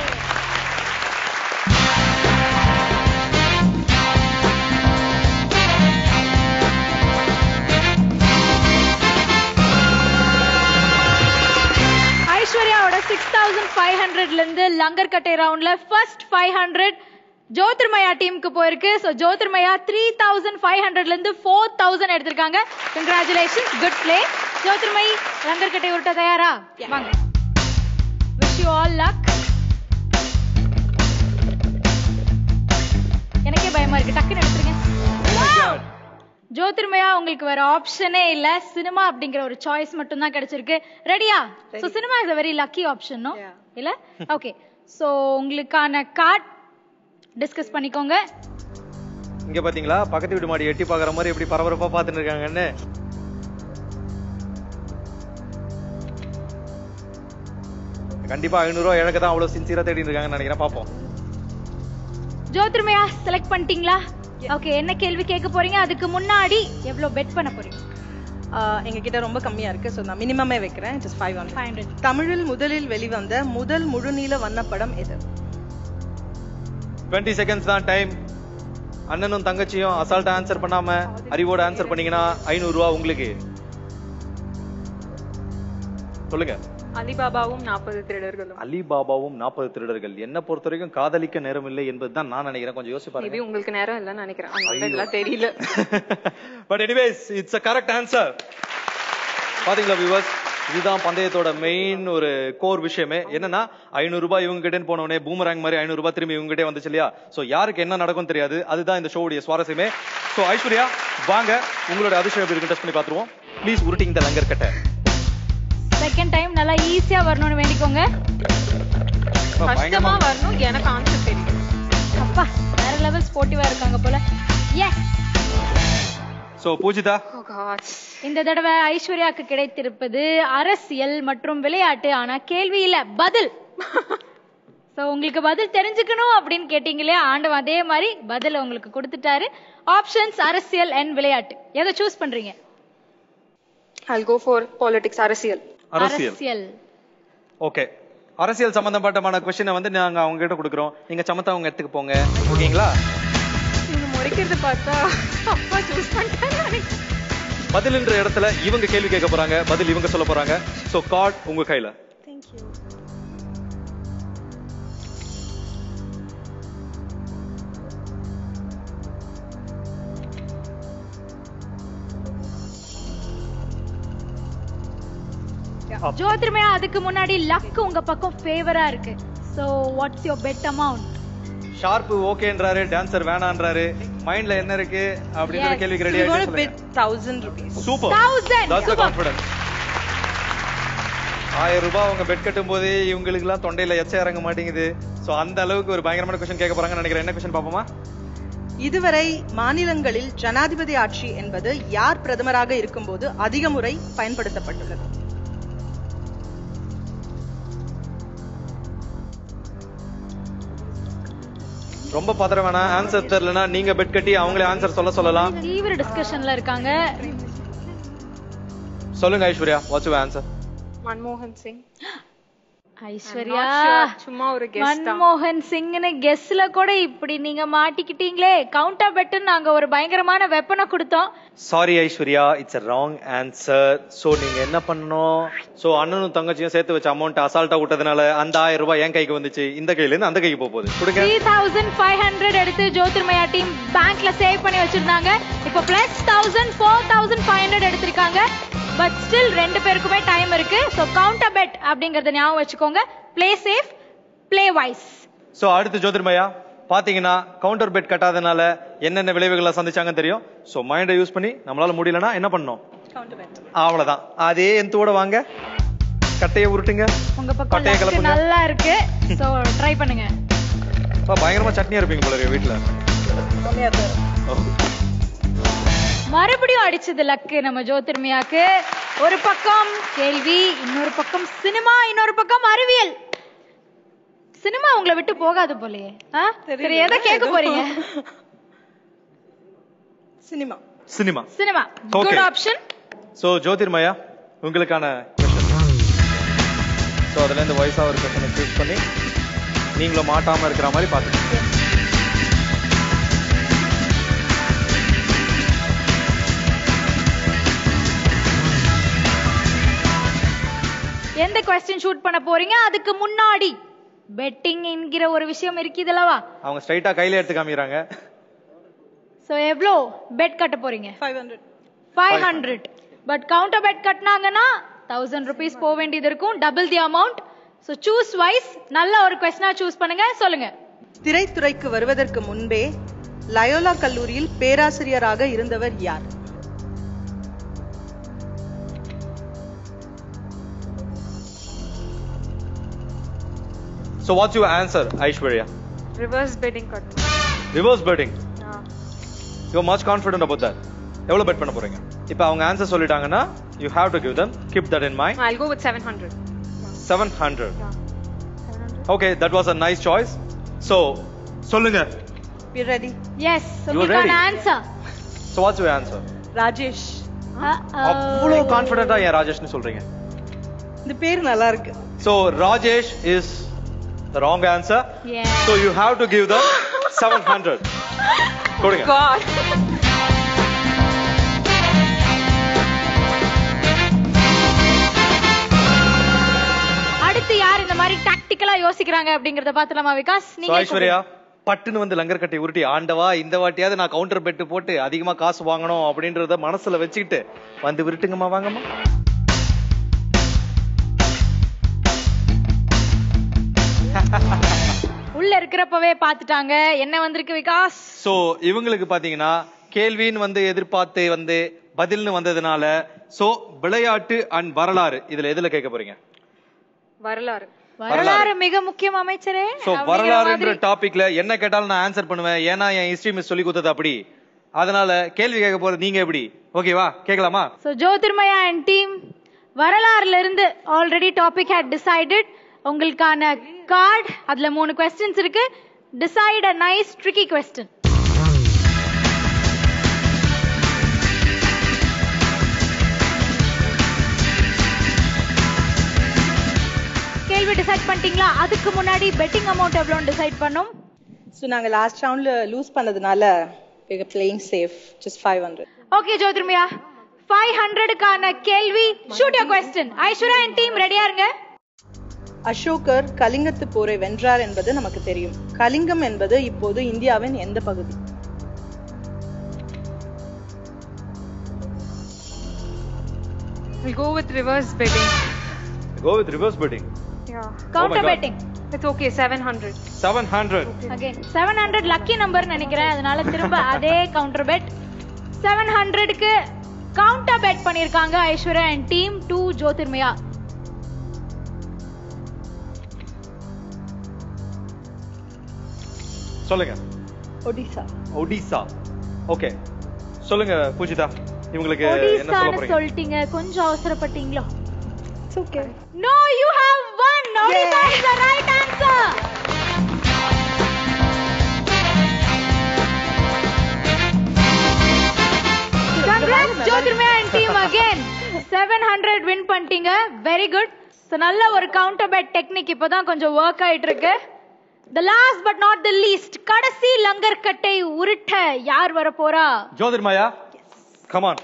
ஐஸ்வர்யாவோட சிக்ஸ் தௌசண்ட் ஃபைவ் ஹண்ட்ரட்ல இருந்து லங்கர்கட்டை ரவுண்ட்ல ஃபர்ஸ்ட் ஃபைவ் ஹண்ட்ரட் ஜோதிர்மயா டீமுக்கு போயிருக்கு so Jyothirmaya three thousand five ஹண்ட்ரட்ல இருந்து ஃபோர் தௌசண்ட் எடுத்திருக்காங்க கங்க்ராச்சுலேஷன் குட் பிளே ஜோதிர்மயி லங்கர்கட்டை உருட்ட தயாரா வாங்க விஷ் யூ ஆல் லக் எனக்கே பயமா இருக்கு டக்குன்னு எடுத்துருங்க ஜோதிர்மயா உங்களுக்கு வேற ஆப்ஷனே இல்ல சினிமா அப்படிங்கிற ஒரு சாய்ஸ் மட்டும் தான் கிடைச்சிருக்கு ரெடியா so cinema is a very lucky option no Yeah. இல்ல ஓகே சோ உங்களுக்கான கார்ட் டிஸ்கஸ் பண்ணிக்கோங்க இங்க பாத்தீங்களா பக்கத்து வீட்டு மாடி எட்டி பாக்குற மாதிரி எப்படி பரபரப்பா பாத்துட்டு இருக்காங்கன்னு கண்டிப்பா ஐநூறு ரூபாய் இழக்க தான் அவ்வளவு சின்சியரா தேடிட்டு இருக்காங்கன்னு நினைக்கிறேன் பாப்போம் ஜோதிர்மயா செலக்ட் பண்ணிட்டீங்களா ஓகே என்ன கேள்வி கேட்க போறீங்க அதுக்கு முன்னாடி எவ்வளவு பெட் பண்ண போறீங்க எங்க கிட்ட ரொம்ப கம்மியா இருக்கு ஸோ நான் மினிமமே வைக்கிறேன் it is five one five hundred தமிழில் முதலில் வெளிவந்த முதல் முழுநீள வண்ணப்படம் எது டுவெண்ட்டி செகண்ட்ஸ் தான் டைம் அண்ணனும் தங்கச்சியும் அசால்ட்டா ஆன்சர் பண்ணாம அறிவோட ஆன்சர் பண்ணீங்கன்னா ஐநூறு ரூபாய் உங்களுக்கு சொல்லுங்க அலிபாபாவும் நாற்பது திருடர்களும் அலிபாபாவும் நாற்பது திருடர்கள் என்ன பொறுத்த வரைக்கும் காதலிக்க நேரம் இல்லை என்பதுதான் நான் நினைக்கிறேன் கொஞ்சம் யோசிச்சு பாருங்க மேபி உங்களுக்கு நேரம் இல்லைன்னு நினைக்கிறேன் அதனால இதெல்லாம் தெரியல but anyways it's a correct answer பாத்தீங்களா வியூவர்ஸ் இதுதான் பந்தயத்தோட மெயின் ஒரு கோர் விஷயமே என்னன்னா ஐநூறு ரூபாய் இவங்க கிட்ட போனவனே பூமராங் மாதிரி ஐநூறு ரூபாய் திரும்பி இவங்க கிட்டே வந்துச்சு இல்லையா சோ யாருக்கு என்ன நடக்கும் தெரியாது அதுதான் இந்த ஷோவுடைய சுவாரஸ்யமே சோ ஐஸ்வர்யா வாங்க உங்களோட அதிர்ஷ்டம் எப்படி இருக்கு டெஸ்ட் பண்ணி பாத்துருவோம் ப்ளீஸ் உருட்டிங் த லங்கர் கட்ட செகண்ட் டைம் நல்லா ஈஸியா வரணும்னு வேண்டிக்கோங்க கஷ்டமா வரணும் எனக்கு ஆன்சர் தெரியும் அப்பா வேற லெவல் ஸ்போர்ட்டிவா இருக்காங்க போல yes so Poojitha Oh God. இந்த தடவை ஐஸ்வர்யாக்கு கிடைத்திருப்பது அரசியல் மற்றும் விளையாட்டு ஆனா கேள்வி இல்ல பதில் சோ உங்களுக்கு பதில் தெரிஞ்சுக்கணும் அப்படின்னு கேட்டீங்களே ஆண்டவன் அதே மாதிரி பதில் உங்களுக்கு கொடுத்துட்டாரு ஆப்ஷன்ஸ் அரசியல் அண்ட் விளையாட்டு எதை சூஸ் பண்றீங்க I'll go for politics அரசியல் அரசியல் அரசியல் ஓகே அரசியல் சம்பந்தப்பட்டமான கொஸ்டினை வந்து நாங்க அவங்க கிட்ட கொடுக்குறோம் நீங்க சமத்தா அவங்க இடத்துக்கு போங்க ஓகேங்களா நீங்க முறைக்கிறது பார்த்தா அப்பா சூஸ் பண்ணிட்டாங்க பதில்ன்ற இடத்துல இவங்க கேள்வி கேட்க போறாங்க பதில் இவங்க சொல்ல போறாங்க சோ கார்ட் உங்க கையில தேங்க்யூ ஜோதிர்மயா அதுக்கு முன்னாடி லக் உங்க பக்கம் ஃபேவரா இருக்கு so what's your bet amount sharp ஓகேன்றாரு டான்சர் வேணான்றாரு மைண்ட்ல என்ன இருக்கு அப்படின்ற Yes. கேள்விக்கு ரெடி We're ஆயிட்டு going to bid thousand rupees. Super Thousand. That's Super. Confidence ஆயிரம் ரூபாய் அவங்க பெட் கட்டும் போதே இவங்களுக்கு எல்லாம் தொண்டையில எச்ச இறங்க மாட்டேங்குது சோ அந்த அளவுக்கு ஒரு பயங்கரமான கொஸ்டின் கேட்க போறாங்கன்னு நினைக்கிறேன் என்ன கொஸ்டின் பாப்போமா இதுவரை மாநிலங்களில் ஜனாதிபதி ஆட்சி என்பது யார் பிரதமராக இருக்கும்போது அதிக முறை பயன்படுத்தப்பட்டுள்ளது ரொம்ப பதற வேணாம் ஆன்சர் தெரியலனா நீங்க பெட் கட்டி அவங்களே ஆன்சர் சொல்ல சொல்லலாம் தீவிர டிஸ்கஷன்ல இருக்காங்க சொல்லுங்க ஐஸ்வர்யா வாட்ஸ் யுவர் ஆன்சர் மன்மோகன் சிங் ஐஸ்வர்யா not sure. சும்மா ஒரு guess தான். மன்மோகன் சிங்னு கெஸ்ல கூட இப்படி நீங்க மாட்டிக்கிட்டீங்களே கவுண்டா பெட்டுன்னு நாங்க ஒரு பயங்கரமான வெப்பனை கொடுத்தோம் sorry Aishwarya it's a wrong answer so நீங்க என்ன பண்ணணும் சோ அண்ணனும் தங்கச்சியும் சேர்த்து வச்ச அமௌண்ட் அசால்ட்டா விட்டதுனால அந்த ஆயிரம் ரூபாய் என் கைக்கு வந்துச்சு இந்த கையில இருந்து அந்த கைக்கு போக போகுது கொடுங்க த்ரீ தௌசண்ட் ஃபைவ் ஹண்ட்ரட் எடுத்து ஜோதிர்மயா டீம் பேங்க்ல சேவ் பண்ணி வச்சிருந்தாங்க இப்போ plus thousand four thousand five hundred எடுத்திருக்காங்க பட் ஸ்டில் ரெண்டு பேருக்குமே டைம் இருக்கு ஸோ கவுண்டர் பெட் அப்படிங்கறத ஞாபகம் வச்சுக்கோங்க play safe play wise so அடுத்து ஜோதிர்மயா பாத்தீங்கன்னா கவுண்டர் பெட் கட்டாதனால என்னென்ன விளைவுகளை சந்திச்சாங்கன்னு தெரியும் சோ மைண்டை யூஸ் பண்ணி நம்மளால முடியலன்னா என்ன பண்ணணும் அவ்வளவுதான் அதே எந்தோட வாங்க கட்டையை உருட்டுங்க உங்க பக்கம் கட்டையை luck கிளப்புங்க நல்லா இருக்கு ஸோ ட்ரை பண்ணுங்க அப்பா, பயங்கரமா சட்னியா இருப்பீங்க போல இருக்கு வீட்டுல மறுபடியும் அடிச்சது லக்கு நம்ம ஜோதிர்மயாக்கு ஒரு பக்கம் கேள்வி இன்னொரு பக்கம் சினிமா இன்னொரு பக்கம் அறிவியல் சினிமா உங்களை விட்டு போகாது போலயே ஆ? சரி எதை கேட்க போறீங்க cinema cinema cinema Okay. Good option so Jyothirmaya உங்களுக்கான கொஸ்டின் சோ அதுல இருந்து வயசா ஒரு கொஸ்டினை சூஸ் பண்ணி நீங்களும் மாட்டாம இருக்கிற மாதிரி பாத்துக்கோங்க எந்த கொஸ்டின் ஷூட் பண்ண போறீங்க அதுக்கு முன்னாடி பெட்டிங் என்கிற ஒரு விஷயம் இருக்குதுல்லவா அவங்க ஸ்ட்ரைட்டா கையில எடுத்து காமிக்கிறாங்க சோ எவ்வளோ பெட் கட்ட போறீங்க five hundred five hundred but counter bet கட்டினாங்கன்னா தௌசண்ட் ருபீஸ் போக வேண்டியது இருக்கும் double the amount so choose wise நல்ல ஒரு கொஸ்டினா சூஸ் பண்ணுங்க சொல்லுங்க திரைத்துறைக்கு வருவதற்கு முன்பே லயோலா கல்லூரியில் பேராசிரியராக இருந்தவர் யார் so what's your answer Aishwarya reverse betting கட்டணும் reverse betting you much confident about that எவ்வளவு பெட் பண்ண போறீங்க இப்போ அவங்க ஆன்சர் சொல்லிட்டாங்கன்னா you have to give them keep that in mind I'll go with 700. Seven hundred okay that was a nice choice so சொல்லுங்க we ready yes ready? உங்களுக்கான answer so what's your answer Rajesh அவ்வளோ கான்ஃபிடென்ட்டா ஏன் ராஜேஷ்னு சொல்றீங்க இந்த பேர் நல்லா இருக்கு so Rajesh is the wrong answer Yeah. So you have to give the seven hundred கொடுங்க God. அடுத்து யார் இந்த மாதிரி டாக்டிக்கலா யோசிக்கிறாங்க அப்படிங்கறத பாத்துலாமா விகாஸ் ஸோ நீங்க ஐஸ்வர்யா பட்டுன்னு வந்து லங்கர் கட்டி உருட்டி ஆண்டவா இந்த வாட்டியாவது நான் கவுண்டர் பெட்டு போட்டு அதிகமா காசு வாங்கணும் அப்படின்றத மனசுல வச்சுக்கிட்டு வந்து விருட்டுங்கம்மா வாங்கம்மா உள்ள இருக்கிறப்பவே பாத்துட்டாங்க என்ன வந்திருக்கு விகாஸ் சோ இவங்களுக்கு பாத்தீங்கன்னா கேள்வின்னு வந்து எதிர்பார்த்து வந்து பதில்னு வந்ததுனால சோ விளையாட்டு அண்ட் வரலாறு இதுல எதுல கேட்க போறீங்க வரலாறு வரலாறு மிக முக்கியம் அமைச்சரே சோ அப்படிங்கிற வரலாறுன்ற மாதிரி. டாபிக்ல என்ன கேட்டாலும் நான் ஆன்சர் பண்ணுவேன் ஏன்னா என் ஹிஸ்டரி மிஸ் சொல்லி கொடுத்தது அப்படி அதனால கேள்வி கேட்க போறது நீங்க எப்படி ஓகேவா கேட்கலாமா So ஜோதிர்மயா அண்ட் டீம் வரலாறுல இருந்து ஆல்ரெடி டாபிக் had டிசைடட் உங்களுக்கான கார்டு அதுல மூணு கொஸ்டின்ஸ் இருக்கு decide a nice tricky question கேள்வி டிசைட் பண்ணிட்டீங்களா அதுக்கு முன்னாடி பெட்டிங் அமௌண்ட் எவ்வளோன்னு டிசைட் பண்ணோம் ஸோ நாங்க லாஸ்ட் ரவுண்ட்ல லூஸ் பண்ணதுனால playing safe just five hundred okay Jyothirmaya five ஹண்ட்ரடுக்கான கேள்வி shoot your question Aishwarya and team ரெடியா இருங்க அசோகர் கலிங்கத்து போரை வென்றார் என்பது நமக்கு தெரியும் கலிங்கம் என்பது இப்போது இந்தியாவின் எந்த பகுதி I'll go with reverse betting. Go with reverse betting Yeah. Counter God. Betting It's okay, 700. Seven hundred again seven hundred lucky number நினைக்கிறேன் அதனால திரும்ப அதே கவுண்டர் பெட் செவன் ஹண்ட்ரடுக்கு கவுண்டர் பெட் பண்ணிருக்காங்க Aishwarya and team to Jyothirmaya சொல்லுங்க ஒடிசா ஒடிசா ஓகே சொல்லுங்க பூஜிதா இவங்களுக்கு என்ன சொல்ல ஒடிசான்னு போறீங்க சொல்லிட்டீங்க கொஞ்சம் அவசரப்பட்டீங்களோ it's okay No, you have won. Odisha is the right answer. Congrats, Jyotirmaya and team again. 700 win பண்ணிட்டீங்க வெரி குட் ஸோ நல்ல ஒரு கவுண்டர் பேட் டெக்னிக் இப்போதான் கொஞ்சம் ஒர்க் ஆயிட்டு இருக்கு the last but not the least கடைசி லங்கர்கட்டை உருட்ட யார் வர போறா ஜோதிர்மாயா கமான்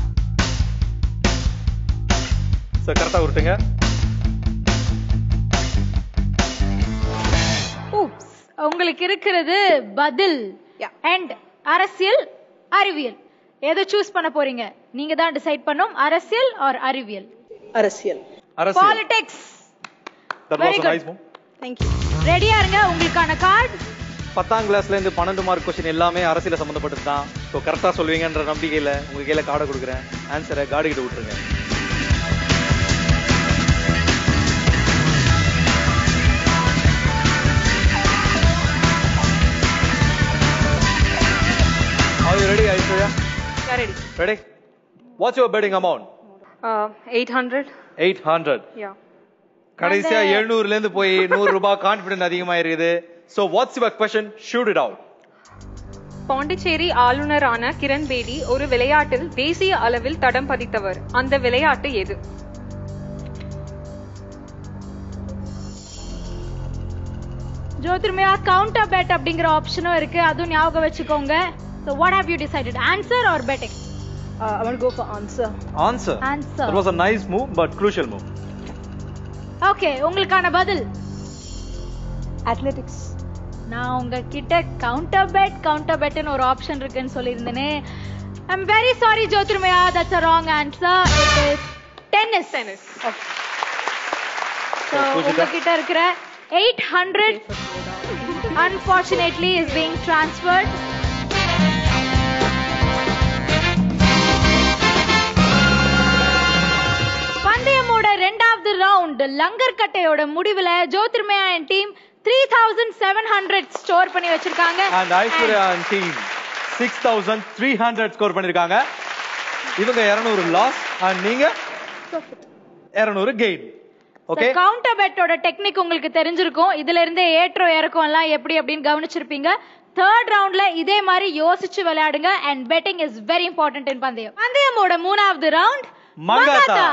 சார் கரெக்டா உருட்டுங்க Oops. உங்களுக்கு இருக்கிறது பதில் Yeah. அண்ட் அரசியல் அறிவியல் எதை சூஸ் பண்ண போறீங்க நீங்க தான் டிசைட் பண்ணும் அரசியல் ஆர் அறிவியல் அரசியல் அரசியல் politics that Very was good. Nice move thank you ரெடியா இருங்க உங்களுக்கான கார்டு பத்தாம் கிளாஸ்ல இருந்து பன்னெண்டு மார்க் கொஸ்டின் எல்லாமே அரசியல சம்பந்தப்பட்டது தான் ஸோ கரெக்டா சொல்லுவீங்கன்ற நம்பிக்கையில உங்க கையில கார்டை கொடுக்குறேன் ஆன்சரை கார்டு கிட்ட விட்டுருங்க Are you ready, Aishwarya? Ready Ready? What's your betting amount? Eight hundred 800. Yeah கடைசியா 700 ல இருந்து போய் 100 ரூபாய் கான்பிடன்ட் அதிகமா இருக்குது So what's your question? Shoot it out. Pondicherry ஆளுநரான Kiran Bedi ஒரு விளையாட்டில் தேசிய அளவில் தடம் பதித்தவர் அந்த விளையாட்டு எது ஜோதிர்மயா கவுண்டர் பெட் அப்படிங்கிற ஆப்ஷனும் இருக்கு அதுவும் ஞாபகம் வச்சுக்கோங்க so what have you decided answer or betting I want go for answer Answer. Answer. That was a nice move, but crucial move. Okay உங்களுக்கான பதில் அத்லெட்டிக்ஸ் நான் உங்ககிட்ட கவுண்டர் பெட் கவுண்டர் பெட்னு ஒரு ஆப்ஷன் இருக்குன்னு சொல்லியிருந்தேனே I'm very sorry Jyothirmaya that's a wrong answer it is tennis tennis so உங்ககிட்ட இருக்கிற eight hundred unfortunately is being transferred பந்தயமோட ரெண்டாவது ரவுண்ட் லங்கர் கட்டையோட முடிவுல Jyothirmaya and team three thousand seven hundred store பண்ணி வச்சிருக்காங்க And Aishwarya and team 6300 score பண்ணிருக்காங்க இவங்க 200 லாஸ் and நீங்க 200 கெயின் ஓகே கவுண்டர் பெட்டோட டெக்னிக் உங்களுக்கு தெரிஞ்சிருக்கும் இதுல இருந்தே ஏற்றோ இறக்கம் எல்லாம் எப்படி அப்படின்னு கவனிச்சிருப்பீங்க தேர்ட் ரவுண்ட்ல இதே மாதிரி யோசிச்சு விளையாடுங்க and betting is very important in பந்தயம் பந்தயமோட மூணாவது ரவுண்ட் மங்காத்தா.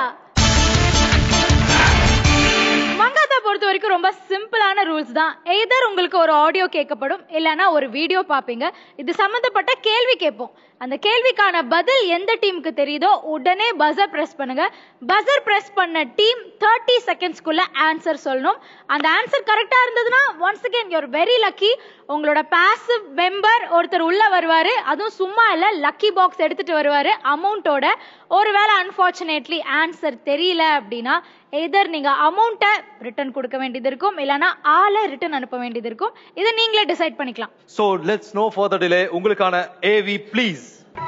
மங்காத்தா பொறுத்த வரைக்கும் ரொம்ப சிம்பிளான ரூல்ஸ் தான் எதர் உங்களுக்கு ஒரு ஆடியோ கேட்கப்படும் இல்லனா ஒரு வீடியோ பாப்பீங்க இது சம்பந்தப்பட்ட கேள்வி கேட்போம் அந்த கேள்விக்கான பதில் எந்த டீமுக்கு தெரியுதோ உடனே பஸர் பிரஸ் பண்ணுங்க பஸர் பிரஸ் பண்ண டீம் தேர்ட்டி செகண்ட்ஸ்க்குள்ள ஆன்சர் சொல்லணும் அந்த ஆன்சர் கரெக்டா இருந்ததுன்னா once again your very lucky உங்களோட பாசிவ் மெம்பர் ஒருத்தர் உள்ள வருவாரு அதுவும் சும்மா இல்ல லக்கி பாக்ஸ் எடுத்துட்டு வருவாரு அமௌண்ட்டோட ஒருவேளை அன்பார்ச்சுனேட்லி ஆன்சர் தெரியல அப்படின்னா எதர் நீங்க அமௌண்ட்டை ரிட்டர்ன் கொடுக்க வேண்டியது இருக்கும் இல்லனா ஆளை ரிட்டர்ன் அனுப்ப வேண்டியது இருக்கும் இதை நீங்களே டிசைட் பண்ணிக்கலாம் so let's no further delay உங்களுக்கான ஏவி ப்ளீஸ்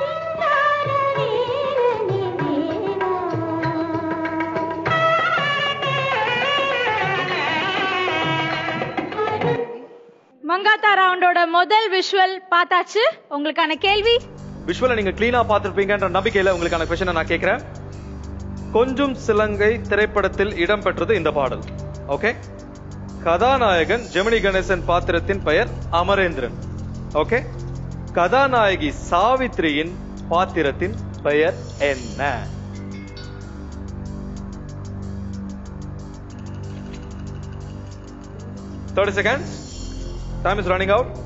மங்காத்தா ரவுண்டோட முதல் விஷுவல் பார்த்தாச்சு உங்களுக்கான கேள்வி விஷுவலை நீங்க கிளீனா பார்த்திருப்பீங்கன்ற நம்பிக்கையில உங்களுக்கான கொஸ்டினை நான் கேட்கிறேன் கொஞ்சம் சிலங்கை திரைப்படத்தில் இடம்பெற்றது இந்த பாடல் ஓகே கதாநாயகன் ஜெமினி கணேசன் பாத்திரத்தின் பெயர் அமரேந்திரன் ஓகே கதாநாயகி சாவித்ரியின் பாத்திரத்தின் பெயர் என்ன thirty seconds time is running out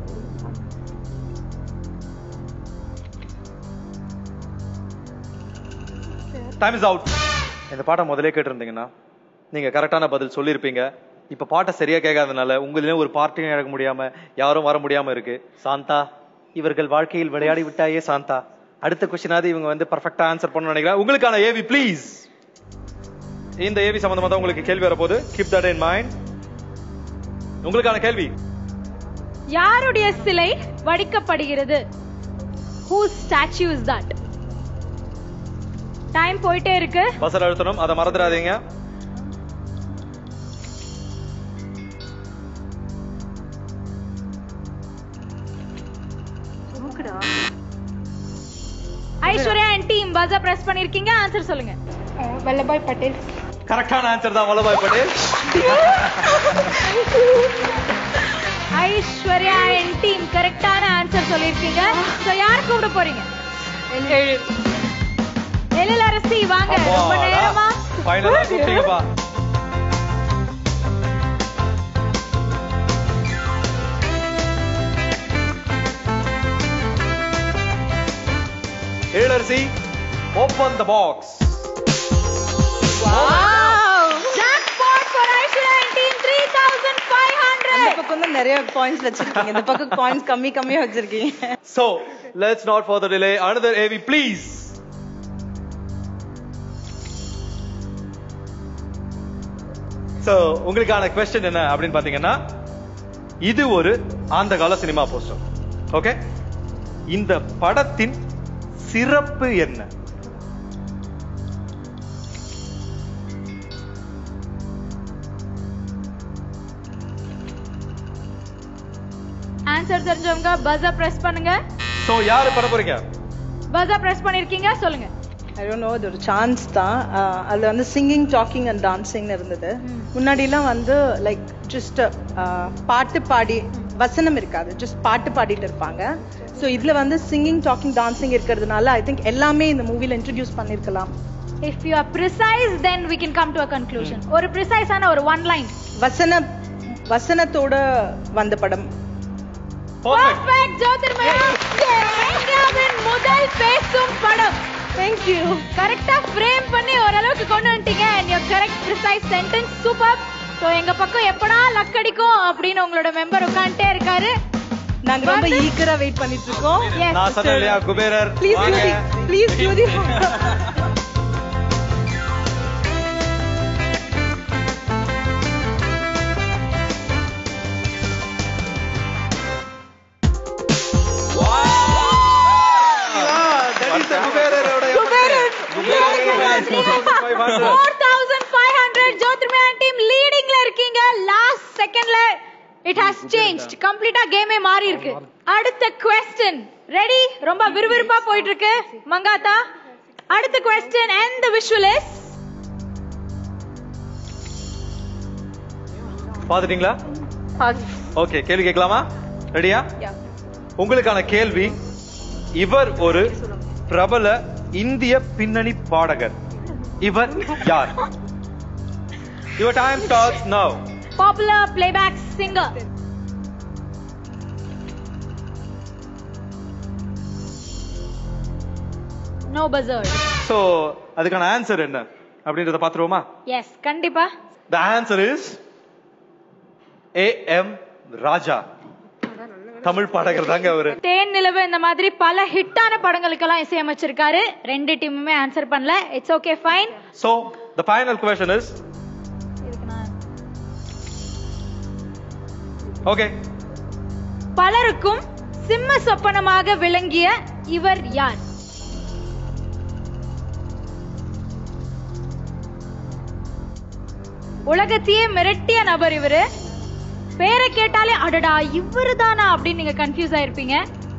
time is out இந்த பாட்டை முதலே கேட்டிருந்தீங்கன்னா நீங்க கரெக்டான பதில் சொல்லியிருப்பீங்க இப்ப பாட்டை சரியா கேட்காதனால உங்களிலே ஒரு பார்ட்டியும் இழக்க முடியாம யாரும் வர முடியாம இருக்கு சாந்தா இவர்கள் வாழ்க்கையில் விளையாடி விட்டாயே சாந்தா அடுத்த கொஸ்டினாவது இவங்க வந்து பர்ஃபெக்டா ஆன்சர் பண்ணணும்னு நினைக்கிறேன் உங்களுக்கான ஏவி ப்ளீஸ் இந்த ஏவி சம்பந்தமா தான் உங்களுக்கு கேள்வி வரப்போகுது கீப் தட் இன் மைண்ட் உங்களுக்கான கேள்வி யாருடைய சிலை வடிக்கப்படுகிறது who statue is that time போயிட்டே இருக்கு பசர் அழுத்தணும் அதை மறந்துடாதீங்க Aishwarya and team buzzer press பண்ணிருக்கீங்க ஆன்சர் சொல்லுங்க வல்லபாய் பட்டேல் கரெக்டான ஆன்சர் தான் வல்லபாய் பட்டேல் ஐஸ்வர்யா அண்ட் டீம் கரெக்டான ஆன்சர் சொல்லிருக்கீங்க சோ யார் கூப்பிட போறீங்க எழிலரசி வாங்க ரொம்ப நேரமா ஃபைனலா கூப்பிட்டீங்கப்பா Ezhilarasi open the box Jackpot for Aishwarya and team 3500 அந்த பக்கம் தான் நிறைய பாயிண்ட்ஸ் வச்சிருக்கீங்க இந்த பக்கம் பாயிண்ட்ஸ் கம்மி கம்மியா வச்சிருக்கீங்க So, let's not further delay. Another AV, please. So, உங்களுக்கான கொஸ்டின் என்ன அப்படின்னு பாத்தீங்கன்னா இது ஒரு ஆந்த கால சினிமா போஸ்டர் ஓகே இந்த படத்தின் சிறப்பு என்ன ஆன்சர் தெரிஞ்சவங்க பஸர் பிரஸ் பண்ணுங்க சோ யாரு பண்ண போறீங்க பஸர் பிரஸ் பண்ணிருக்கீங்க சொல்லுங்க ஐ டோன்ட் நோ இது ஒரு சான்ஸ் தான் அஹ் அதுல வந்து சிங்கிங் டாக்கிங் அண்ட் டான்சிங் இருந்தது முன்னாடிலாம் வந்து லைக் ஜஸ்ட் பாட்டு பாடி வசனம் இருக்காது ஜஸ்ட் பாட்டு பாடிட்டு இருப்பாங்க ஸோ இதுல வந்து சிங்கிங் டாக்கிங் டான்சிங் இருக்கிறதுனால ஐ திங்க் எல்லாமே இந்த மூவில இன்ட்ரடியூஸ் பண்ணிருக்கலாம் if you are precise then we can come to a conclusion ஒரு precise ஆன ஒரு ஒன் லைன் வசன வசனத்தோட வந்த படம் Perfect ஜோதிர்மயா இந்தியாவின் முதல் பேசும் படம் தேங்க் யூ கரெக்டா ஃப்ரேம் பண்ணி ஓரளவுக்கு கொண்டு வந்துட்டீங்க and your correct precise sentence super so எங்க பக்கம் எப்படா லக் அடிக்கும் அப்படின்னு உங்களோட மெம்பர் உட்கார்ந்துட்டே இருக்காரு நாங்க ரொம்ப ஈகரா வெயிட் பண்ணிட்டு இருக்கோம் Yes, நான் சொன்னேன் இல்லையா குபேரர் ப்ளீஸ் வாங்க. ப்ளீஸ் ஜூதி That is the குபேரரோட effort. குபேரர் 4500. 4500 ஜோதிர்மயா டீம் லீடிங்ல இருக்கீங்க லாஸ்ட் செகண்ட்ல இட் ஹஸ் சேஞ்ச்ட் கம்ப்ளீட்டா கேமே மாறி இருக்கு அடுத்த கொஸ்டின் ரெடி ரொம்ப விறுவிறுப்பா போயிட்டு இருக்கு மங்காத்தா அடுத்த question and the visual is பாத்துட்டீங்களா ஓகே கேள்வி கேட்கலாமா ரெடியா உங்களுக்கான கேள்வி இவர் ஒரு பிரபல இந்திய பின்னணி பாடகர் இவர் யார் your time starts now popular playback singer no buzzer so அதுக்கான ஆன்சர் என்ன அப்படின்றத பாத்துருவோமா எஸ் கண்டிப்பா the answer is A M Raja Tamil பாடகர் தாங்க அவரு தேன் நிலவு இந்த மாதிரி பல ஹிட்டான படங்களுக்கெல்லாம் இசையமைச்சிருக்காரு ரெண்டு டீமுமே ஆன்சர் பண்ணல it's okay fine so the final question is okay பலருக்கும் சிம்ம சொப்பனமாக விளங்கிய இவர் யார் உலகத்தையே மிரட்டிய நபர் இவரு பேரை கேட்டாலே அடடா இவரு தானா அப்படின்னு நீங்க கன்ஃபியூஸ் ஆயிருப்பீங்க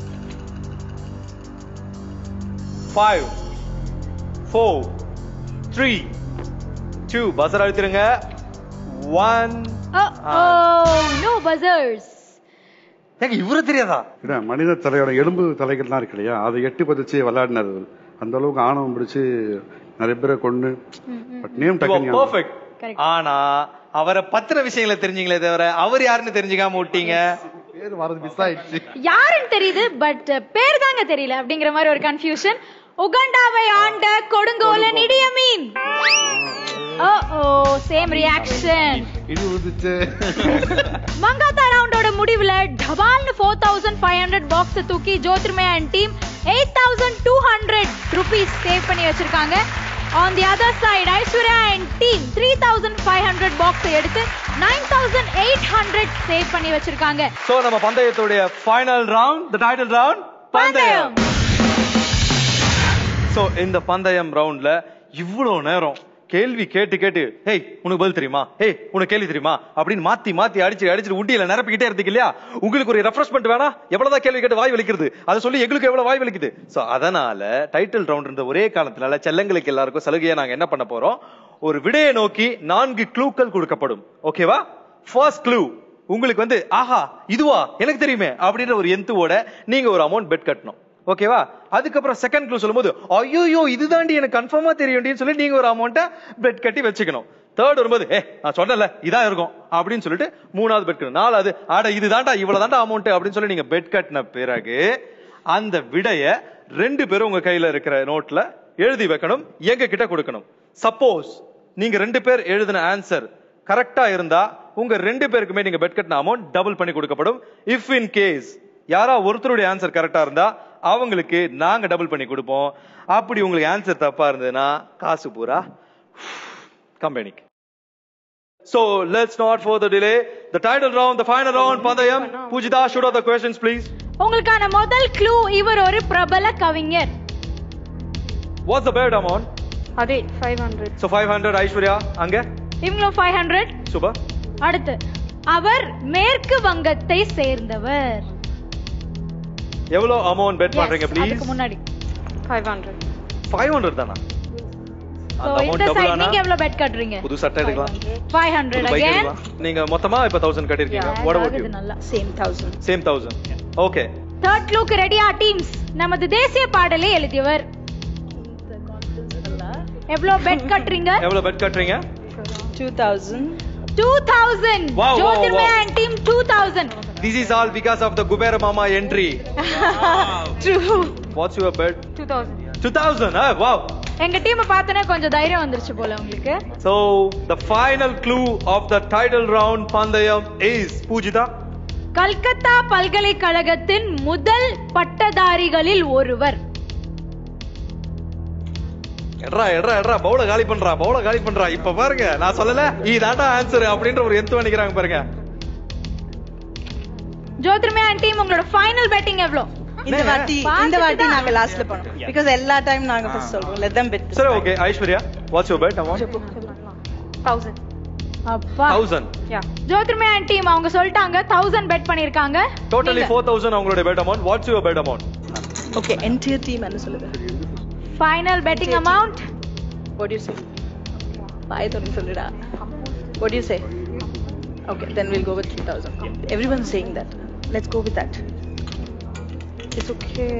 five four three two buzzer அழுத்திருங்க ஒன் நோ பசர்ஸ் ஏங்க இவரு தெரியாதா இல்ல மனித தலையோட எலும்பு தலைகள்லாம் இருக்கு இல்லையா அதை எட்டி பதிச்சு விளையாடினாரு அந்த அளவுக்கு ஆணவம் பிடிச்சு நிறைய பேரை கொண்டு பட் நேம் டக்குனு பர்ஃபெக்ட் ஆனா அவரை பத்திர விஷயங்களை தெரிஞ்சீங்களே தவிர அவர் யாருன்னு தெரிஞ்சுக்காம விட்டீங்க பேர் வரது மிஸ் ஆயிடுச்சு யாருன்னு தெரியுது பட் பேர் தாங்க தெரியல அப்படிங்கிற மாதிரி ஒரு கன்ஃபியூஷன் உகண்டாவை ஆண்ட கொடுங்கோலன் இடியமீன் ஓ ஓ சேம் ரியாக்ஷன் இது வந்துச்சு மங்காத்தா ரவுண்டோட முடிவுல டபால்னு four thousand five hundred box தூக்கி Jyothirmaya and team eight thousand two hundred rupees save பண்ணி வச்சிருக்காங்க on the other side Aishwarya and team three thousand five hundred box எடுத்து nine thousand eight hundred save பண்ணி வச்சிருக்காங்க சோ நம்ம பந்தயத்துடைய final round the title round பந்தயம் so இந்த பந்தயம் ரவுண்ட்ல இவ்வளவு நேரம் கேள்வி கேட்டு கேட்டு ஹேய் உனக்கு பதில் தெரியுமா ஹேய் உனக்கு கேள்வி தெரியுமா அப்படின்னு மாத்தி மாத்தி அடிச்சு அடிச்சு உண்டியில நிரப்பிக்கிட்டே இருந்தீங்க இல்லையா உங்களுக்கு ஒரு ரெஃப்ரெஷ்மெண்ட் வேணா எவ்வளவுதான் கேள்வி கேட்டு வாய் வலிக்கிறது அதை சொல்லி எங்களுக்கு எவ்வளவு வாய் வலிக்குது சோ அதனால டைட்டில் ரவுண்ட் ஒரே காலத்தினால செல்லங்களுக்கு எல்லாருக்கும் சலுகையா நாங்க என்ன பண்ண போறோம் ஒரு விடையை நோக்கி நான்கு க்ளூக்கள் கொடுக்கப்படும் ஓகேவா ஃபர்ஸ்ட் க்ளூ உங்களுக்கு வந்து ஆஹா இதுவா எனக்கு தெரியுமே அப்படின்ற ஒரு எந்துவோட நீங்க ஒரு அமௌண்ட் பெட் கட்டணும் ஓகேவா அதுக்கப்புறம் செகண்ட் க்ளூ சொல்லும்போது ஐயோ இதுதாண்டி எனக்கு கன்ஃபார்மா தெரியும்னு சொல்லி நீங்க ஒரு அமௌண்ட்டை பெட் கட்டி வச்சுக்கணும் தேர்ட் வரும்போது ஏ நான் சொன்னல இதான் இருக்கும் அப்படின்னு சொல்லிட்டு மூணாவது பெட் கட்டணும் நாலாவது ஆட இதுதான்டா இவ்வளவு தாண்டா அமௌண்ட் அப்படின்னு சொல்லி நீங்க பெட் கட்டின பிறகு அந்த விடைய ரெண்டு பேரும் உங்க கையில இருக்கிற நோட்ல எழுதி வைக்கணும் எங்க கிட்ட கொடுக்கணும் சப்போஸ் நீங்க ரெண்டு பேர் எழுதின ஆன்சர் கரெக்டா இருந்தா உங்க ரெண்டு பேருக்குமே நீங்க பெட் கட்டின அமௌண்ட் டபுள் பண்ணி கொடுக்கப்படும் இஃப் இன் கேஸ் யாரா ஒருத்தருடைய ஆன்சர் கரெக்டா இருந்தா அவங்களுக்கு நாங்க டபுள் பண்ணி கொடுப்போம் அப்படி உங்களுக்கு ஆன்சர் தப்பா இருந்ததுன்னா காசு பூரா கம்பெனிக்கு So let's not further delay. The title round, the final round, பந்தயம். Poojitha, shoot out the questions, please. உங்களுக்கான முதல் க்ளூ இவர் ஒரு பிரபல கவிஞர் What's the bird amount? அதே ஃபைவ் ஹண்ட்ரட் So 500, ஐஸ்வர்யா, அங்க. இவங்களும் ஃபைவ் ஹண்ட்ரட் Super. அடுத்து அவர் மேற்கு வங்கத்தை சேர்ந்தவர் எவ்வளவு அமௌண்ட் பெட் Yes, பண்றீங்க ப்ளீஸ் அதுக்கு முன்னாடி ஃபைவ் ஹண்ட்ரட் 500 தானா So, அந்த இந்த அமௌண்ட் டபுள் சைடு ஆனா நீங்க எவ்வளவு பெட் கட்டுறீங்க புது சட்டை எடுக்கலாம் ஃபைவ் ஹண்ட்ரட் புது பைக் அகைன் எடுக்கலாம் நீங்க மொத்தமா இப்ப 1000 கட்டிருக்கீங்க what about you நல்லா same thousand same 1000 okay third க்ளூக்கு ரெடியா டீம்ஸ் நமது தேசிய பாடலை எழுதியவர் எவ்வளவு பெட் கட்டுறீங்க எவ்வளவு பெட் கட்டுறீங்க two thousand two thousand Wow, wow, Jyothirmaya wow. And team two thousand this is all because of the Kubera மாமா entry what's your bet two thousand 2000 ah wow எங்க டீம் பார்த்தனே கொஞ்சம் தைரியம் வந்துருச்சு போல உங்களுக்கு so the final clue of the title round pandayam is Poojitha Calcutta பல்கலைக்கழகத்தின் முதல் பட்டதாரிகளில் ஒருவர் எட்ரா எட்ரா எட்ரா பவுல காலி பண்றா பவுல காலி பண்றா இப்ப பாருங்க நான் சொல்லல இதாண்டா ஆன்சர் அப்படின்ற ஒரு எத்து நினைக்கிறாங்க பாருங்க ஜோதிர்மயா அண்ட் டீம் உங்களோட ஃபைனல் பேட்டிங் எவ்வளோ இந்த வாட்டி இந்த வாட்டி பார்த்துட்டு நாங்க லாஸ்ட்ல பண்ணோம் பிகாஸ் எல்லா டைம் நாங்க ஃபர்ஸ்ட் சொல்றோம் லெட் தம் பெட் சரி okay Aishwarya what's your bet amount thousand அப்பா 1000 யா ஜோதிர்மயா அண்ட் டீம் அவங்க சொல்லிட்டாங்க தௌசண்ட் பெட் பண்ணிருக்காங்க டோட்டலி 4000 அவங்களோட bet amount what's your bet amount okay entire team என்ன சொல்லுது final betting amount what do you say பாயத்தோன்னு சொல்லுடா what do you say okay then we'll go with 3000 everyone's saying that let's go with that it's okay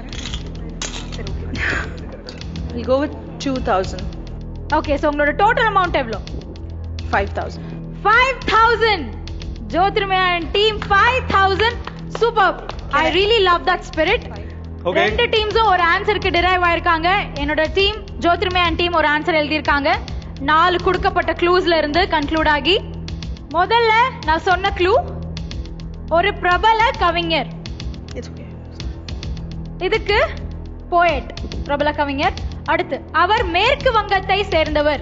we'll go with 2000 okay so உங்களோட total amount எவ்வளோ 5000 five thousand Jyothirmaya and team five thousand super I really love that spirit Okay. ரெண்டு டீம்ஸும் ஒரு ஆன்சருக்கு derive ஆயிருக்காங்க என்னோட team Jyothirmaya and team ஒரு answer எழுதியிருக்காங்க நாலு கொடுக்கப்பட்ட க்ளூஸ்ல இருந்து கன்க்ளூட் ஆகி முதல்ல நான் சொன்ன க்ளூ ஒரு பிரபல கவிஞர் it's okay இதுக்கு போயட் பிரபல கவிஞர் அடுத்து அவர் மேற்கு வங்கத்தை சேர்ந்தவர்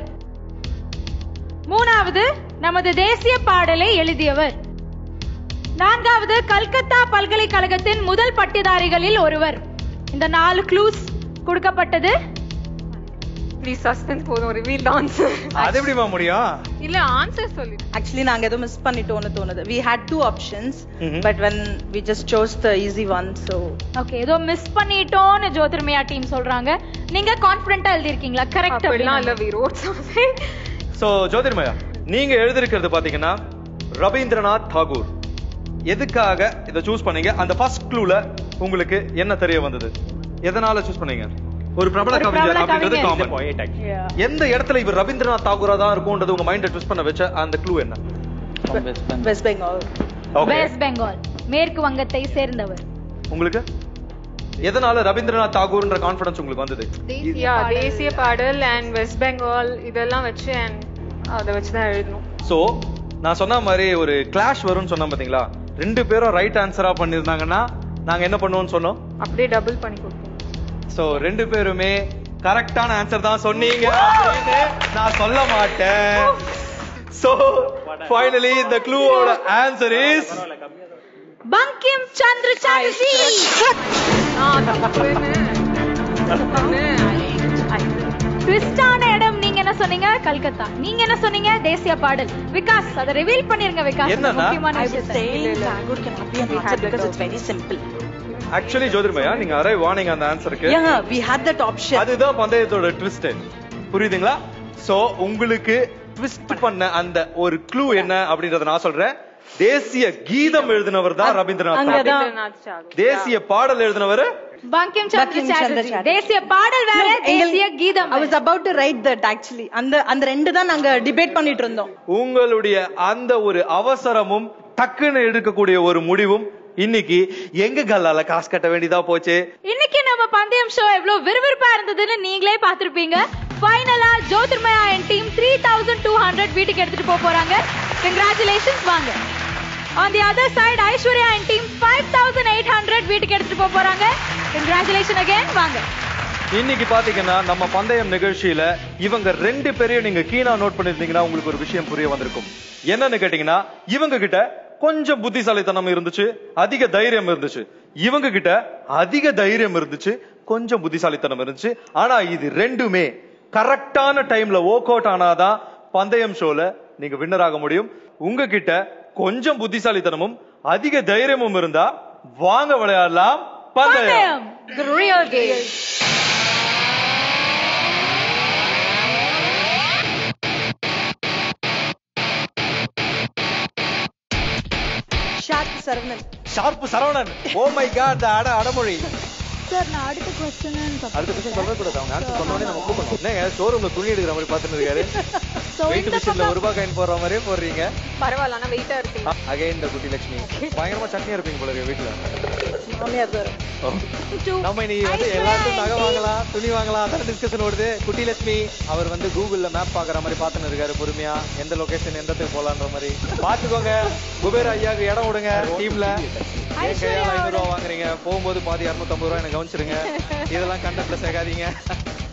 மூணாவது நமது தேசிய பாடலை எழுதியவர் நான்காவது கல்கத்தா பல்கலைக்கழகத்தின் முதல் பட்டதாரிகளில் ஒருவர் இந்த நாலு க்ளூஸ் கொடுக்கப்பட்டது ப்ளீஸ் சஸ்பென்ஸ் போதும் ரிவீல் ஆன்சர் அது எப்படிமா முடியும் இல்ல ஆன்சர் சொல்லு actually நாங்க ஏதோ மிஸ் பண்ணிட்டோம்னு தோணுது we had two options Mhm. but when we just chose the easy one so okay ஏதோ மிஸ் பண்ணிட்டோம்னு ஜோதிர்மயா டீம் சொல்றாங்க நீங்க கான்பிடண்டா எழுதிருக்கீங்களா கரெக்ட் அப்படிலாம் இல்ல we wrote something so Jyothirmaya நீங்க எழுதிருக்கிறது பாத்தீங்கன்னா ரவீந்திரநாத் தாகூர் எதுக்காக இதை சூஸ் பண்ணீங்க அந்த ஃபர்ஸ்ட் க்ளூல உங்களுக்கு என்ன தெரிய வந்தது எதனால சூஸ் பண்ணீங்க ஒரு பிரபல ஒரு கவிஞர் பிரபல அப்படின்றது கவிஞர். காமன் எந்த இடத்துல இவர் ரவீந்திரநாத் தாகூரா தான் இருக்கும்ன்றது உங்க மைண்ட ட்விஸ்ட் பண்ண வச்ச அந்த க்ளூ என்ன west bengal okay west Bengal மேற்கு வங்கத்தை சேர்ந்தவர் உங்களுக்கு எதனால ரவீந்திரநாத் தாகூர்ன்ற கான்ஃபிடன்ஸ் உங்களுக்கு வந்தது யா தேசிய பாடல் அண்ட் வெஸ்ட் பெங்கால் இதெல்லாம் வச்சு அண்ட் அதை வச்சு தான் எழுதணும் சோ நான் சொன்ன மாதிரி ஒரு கிளாஷ் வரும்னு சொன்னேன் பாத்தீங்களா ரெண்டு பேரும் ரைட் ஆன்சரா பண்ணிருந்தாங்கன்னா நாங்க என்ன பண்ணுவோம்னு சொன்னோம் அப்படியே டபுள் பண்ணி கொடுப்போம் சோ ரெண்டு பேருமே கரெக்டான ஆன்சர் தான் சொன்னீங்க அப்படின்னு நான் சொல்ல மாட்டேன் சோ ஃபைனலி the clue ஓட ஆன்சர் இஸ் பங்கிம் சந்திர சாட்டர்ஜி ட்விஸ்டான இடம் நீங்க என்ன சொன்னீங்க கல்கத்தா நீங்க என்ன சொன்னீங்க தேசிய பாடல் விகாஸ் அதை ரிவீல் பண்ணிருங்க விகாஸ் இந்த என்னன்னா? முக்கியமான I would விஷயத்தை say Bangalore cannot be an answer because it's very simple. Actually Jyothirmaya நீங்க அரை வார்னிங் அந்த ஆன்சருக்கு Yeah, we had that option. அதுதான் பந்தயத்தோட ட்விஸ்ட் புரியுதுங்களா சோ உங்களுக்கு ட்விஸ்ட் பண்ண அந்த ஒரு க்ளூ என்ன அப்படின்றத நான் சொல்றேன் தேசிய கீதம் எழுதினவர் தான் ரவீந்திரநாத் தாகூர். ரவீந்திரநாத் தாகூர். தேசிய பாடல் எழுதினவர் பங்கிம் சந்திர பங்கிம் சந்திர சாட்டர்ஜி சாட்டர்ஜி. தேசிய பாடல் வேற No, எங்கள்- தேசிய கீதம் I was about to write that actually. அந்த அந்த ரெண்டு தான் நாங்க டிபேட் பண்ணிட்டு இருந்தோம் உங்களுடைய அந்த ஒரு அவசரமும் டக்குன்னு எடுக்கக்கூடிய ஒரு முடிவும் இன்னைக்கு எங்க கல்லால காசு கட்ட வேண்டியதா போச்சு இன்னைக்கு நம்ம பந்தயம் ஷோ எவ்வளவு விறுவிறுப்பா இருந்ததுன்னு நீங்களே பார்த்திருப்பீங்க ஃபைனலா Jyothirmaya and team three thousand two hundred வீட்டுக்கு எடுத்துட்டு போக போறாங்க கங்க்ராச்சுலேஷன்ஸ் வாங்க on the other side Aishwarya and team five thousand eight hundred வீட்டுக்கு எடுத்துட்டு போக போறாங்க கங்க்ராச்சுலேஷன் அகைன் வாங்க இன்னைக்கு பாத்தீங்கன்னா நம்ம பந்தயம் நிகழ்ச்சியில இவங்க ரெண்டு பேரையும் நீங்க கீனா நோட் பண்ணிருந்தீங்கன்னா உங்களுக்கு ஒரு விஷயம் புரிய வந்திருக்கும் என்னன்னு கேட்டீங்கன்னா இவங்க கிட்ட கொஞ்சம் புத்திசாலித்தனம் இருந்துச்சு அதிக தைரியம் இருந்துச்சு இவங்க கிட்ட அதிக தைரியம் இருந்துச்சு கொஞ்சம் புத்திசாலித்தனம் இருந்துச்சு ஆனா இது ரெண்டுமே கரெக்டான டைம்ல ஒர்க் அவுட் ஆனாதான் பந்தயம் ஷோல நீங்க வின்னர் ஆக முடியும் உங்ககிட்ட கொஞ்சம் புத்திசாலித்தனமும் அதிக தைரியமும் இருந்தா வாங்க விளையாடலாம் பந்தயம் பந்தயம் the real game short Saravanan sharp Saravanan oh my God அட அடமொழி சார் நான் அடுத்த கொஸ்டின் அடுத்த கொஸ்டின் சொல்ல கூடாது அவங்க ஆன்சர் சொன்னோடனே நம்ம கூப்பிடணும் என்னங்க ஷோரூம்ல துணி எடுக்கிற மாதிரி பாத்துட்டு இருக்காரு வெயிட் மிஷின்ல ஒரு ரூபாய் காயின் போடுற மாதிரியே போடுறீங்க பரவாயில்ல ஆனா வெயிட்டா இருக்கு அகைன் இந்த குட்டி லட்சுமி பயங்கரமா சட்னியா இருப்பீங்க போல இருக்கு வீட்டுல மாமியார் தான் நம்ம இன்னைக்கு வந்து எல்லாருக்கும் நகை வாங்கலாம் துணி வாங்கலாம் அதான் டிஸ்கஷன் ஓடுது குட்டி லட்சுமி அவர் வந்து கூகுள்ல மேப் பாக்குற மாதிரி பாத்துன்னு இருக்காரு பொறுமையா எந்த லொகேஷன் எந்த இடத்துக்கு போலான்ற மாதிரி பாத்துக்கோங்க குபேர் ஐயாக்கு இடம் விடுங்க டீம்ல என் கையால ஐநூறு ரூபா வாங்குறீங்க போகும்போது பாதி இருநூத்தம்பது ரூபா எனக்கு கவனிச்சிருங்க இதெல்லாம் கண்டென்ட்ல சேர்க்காதீங்க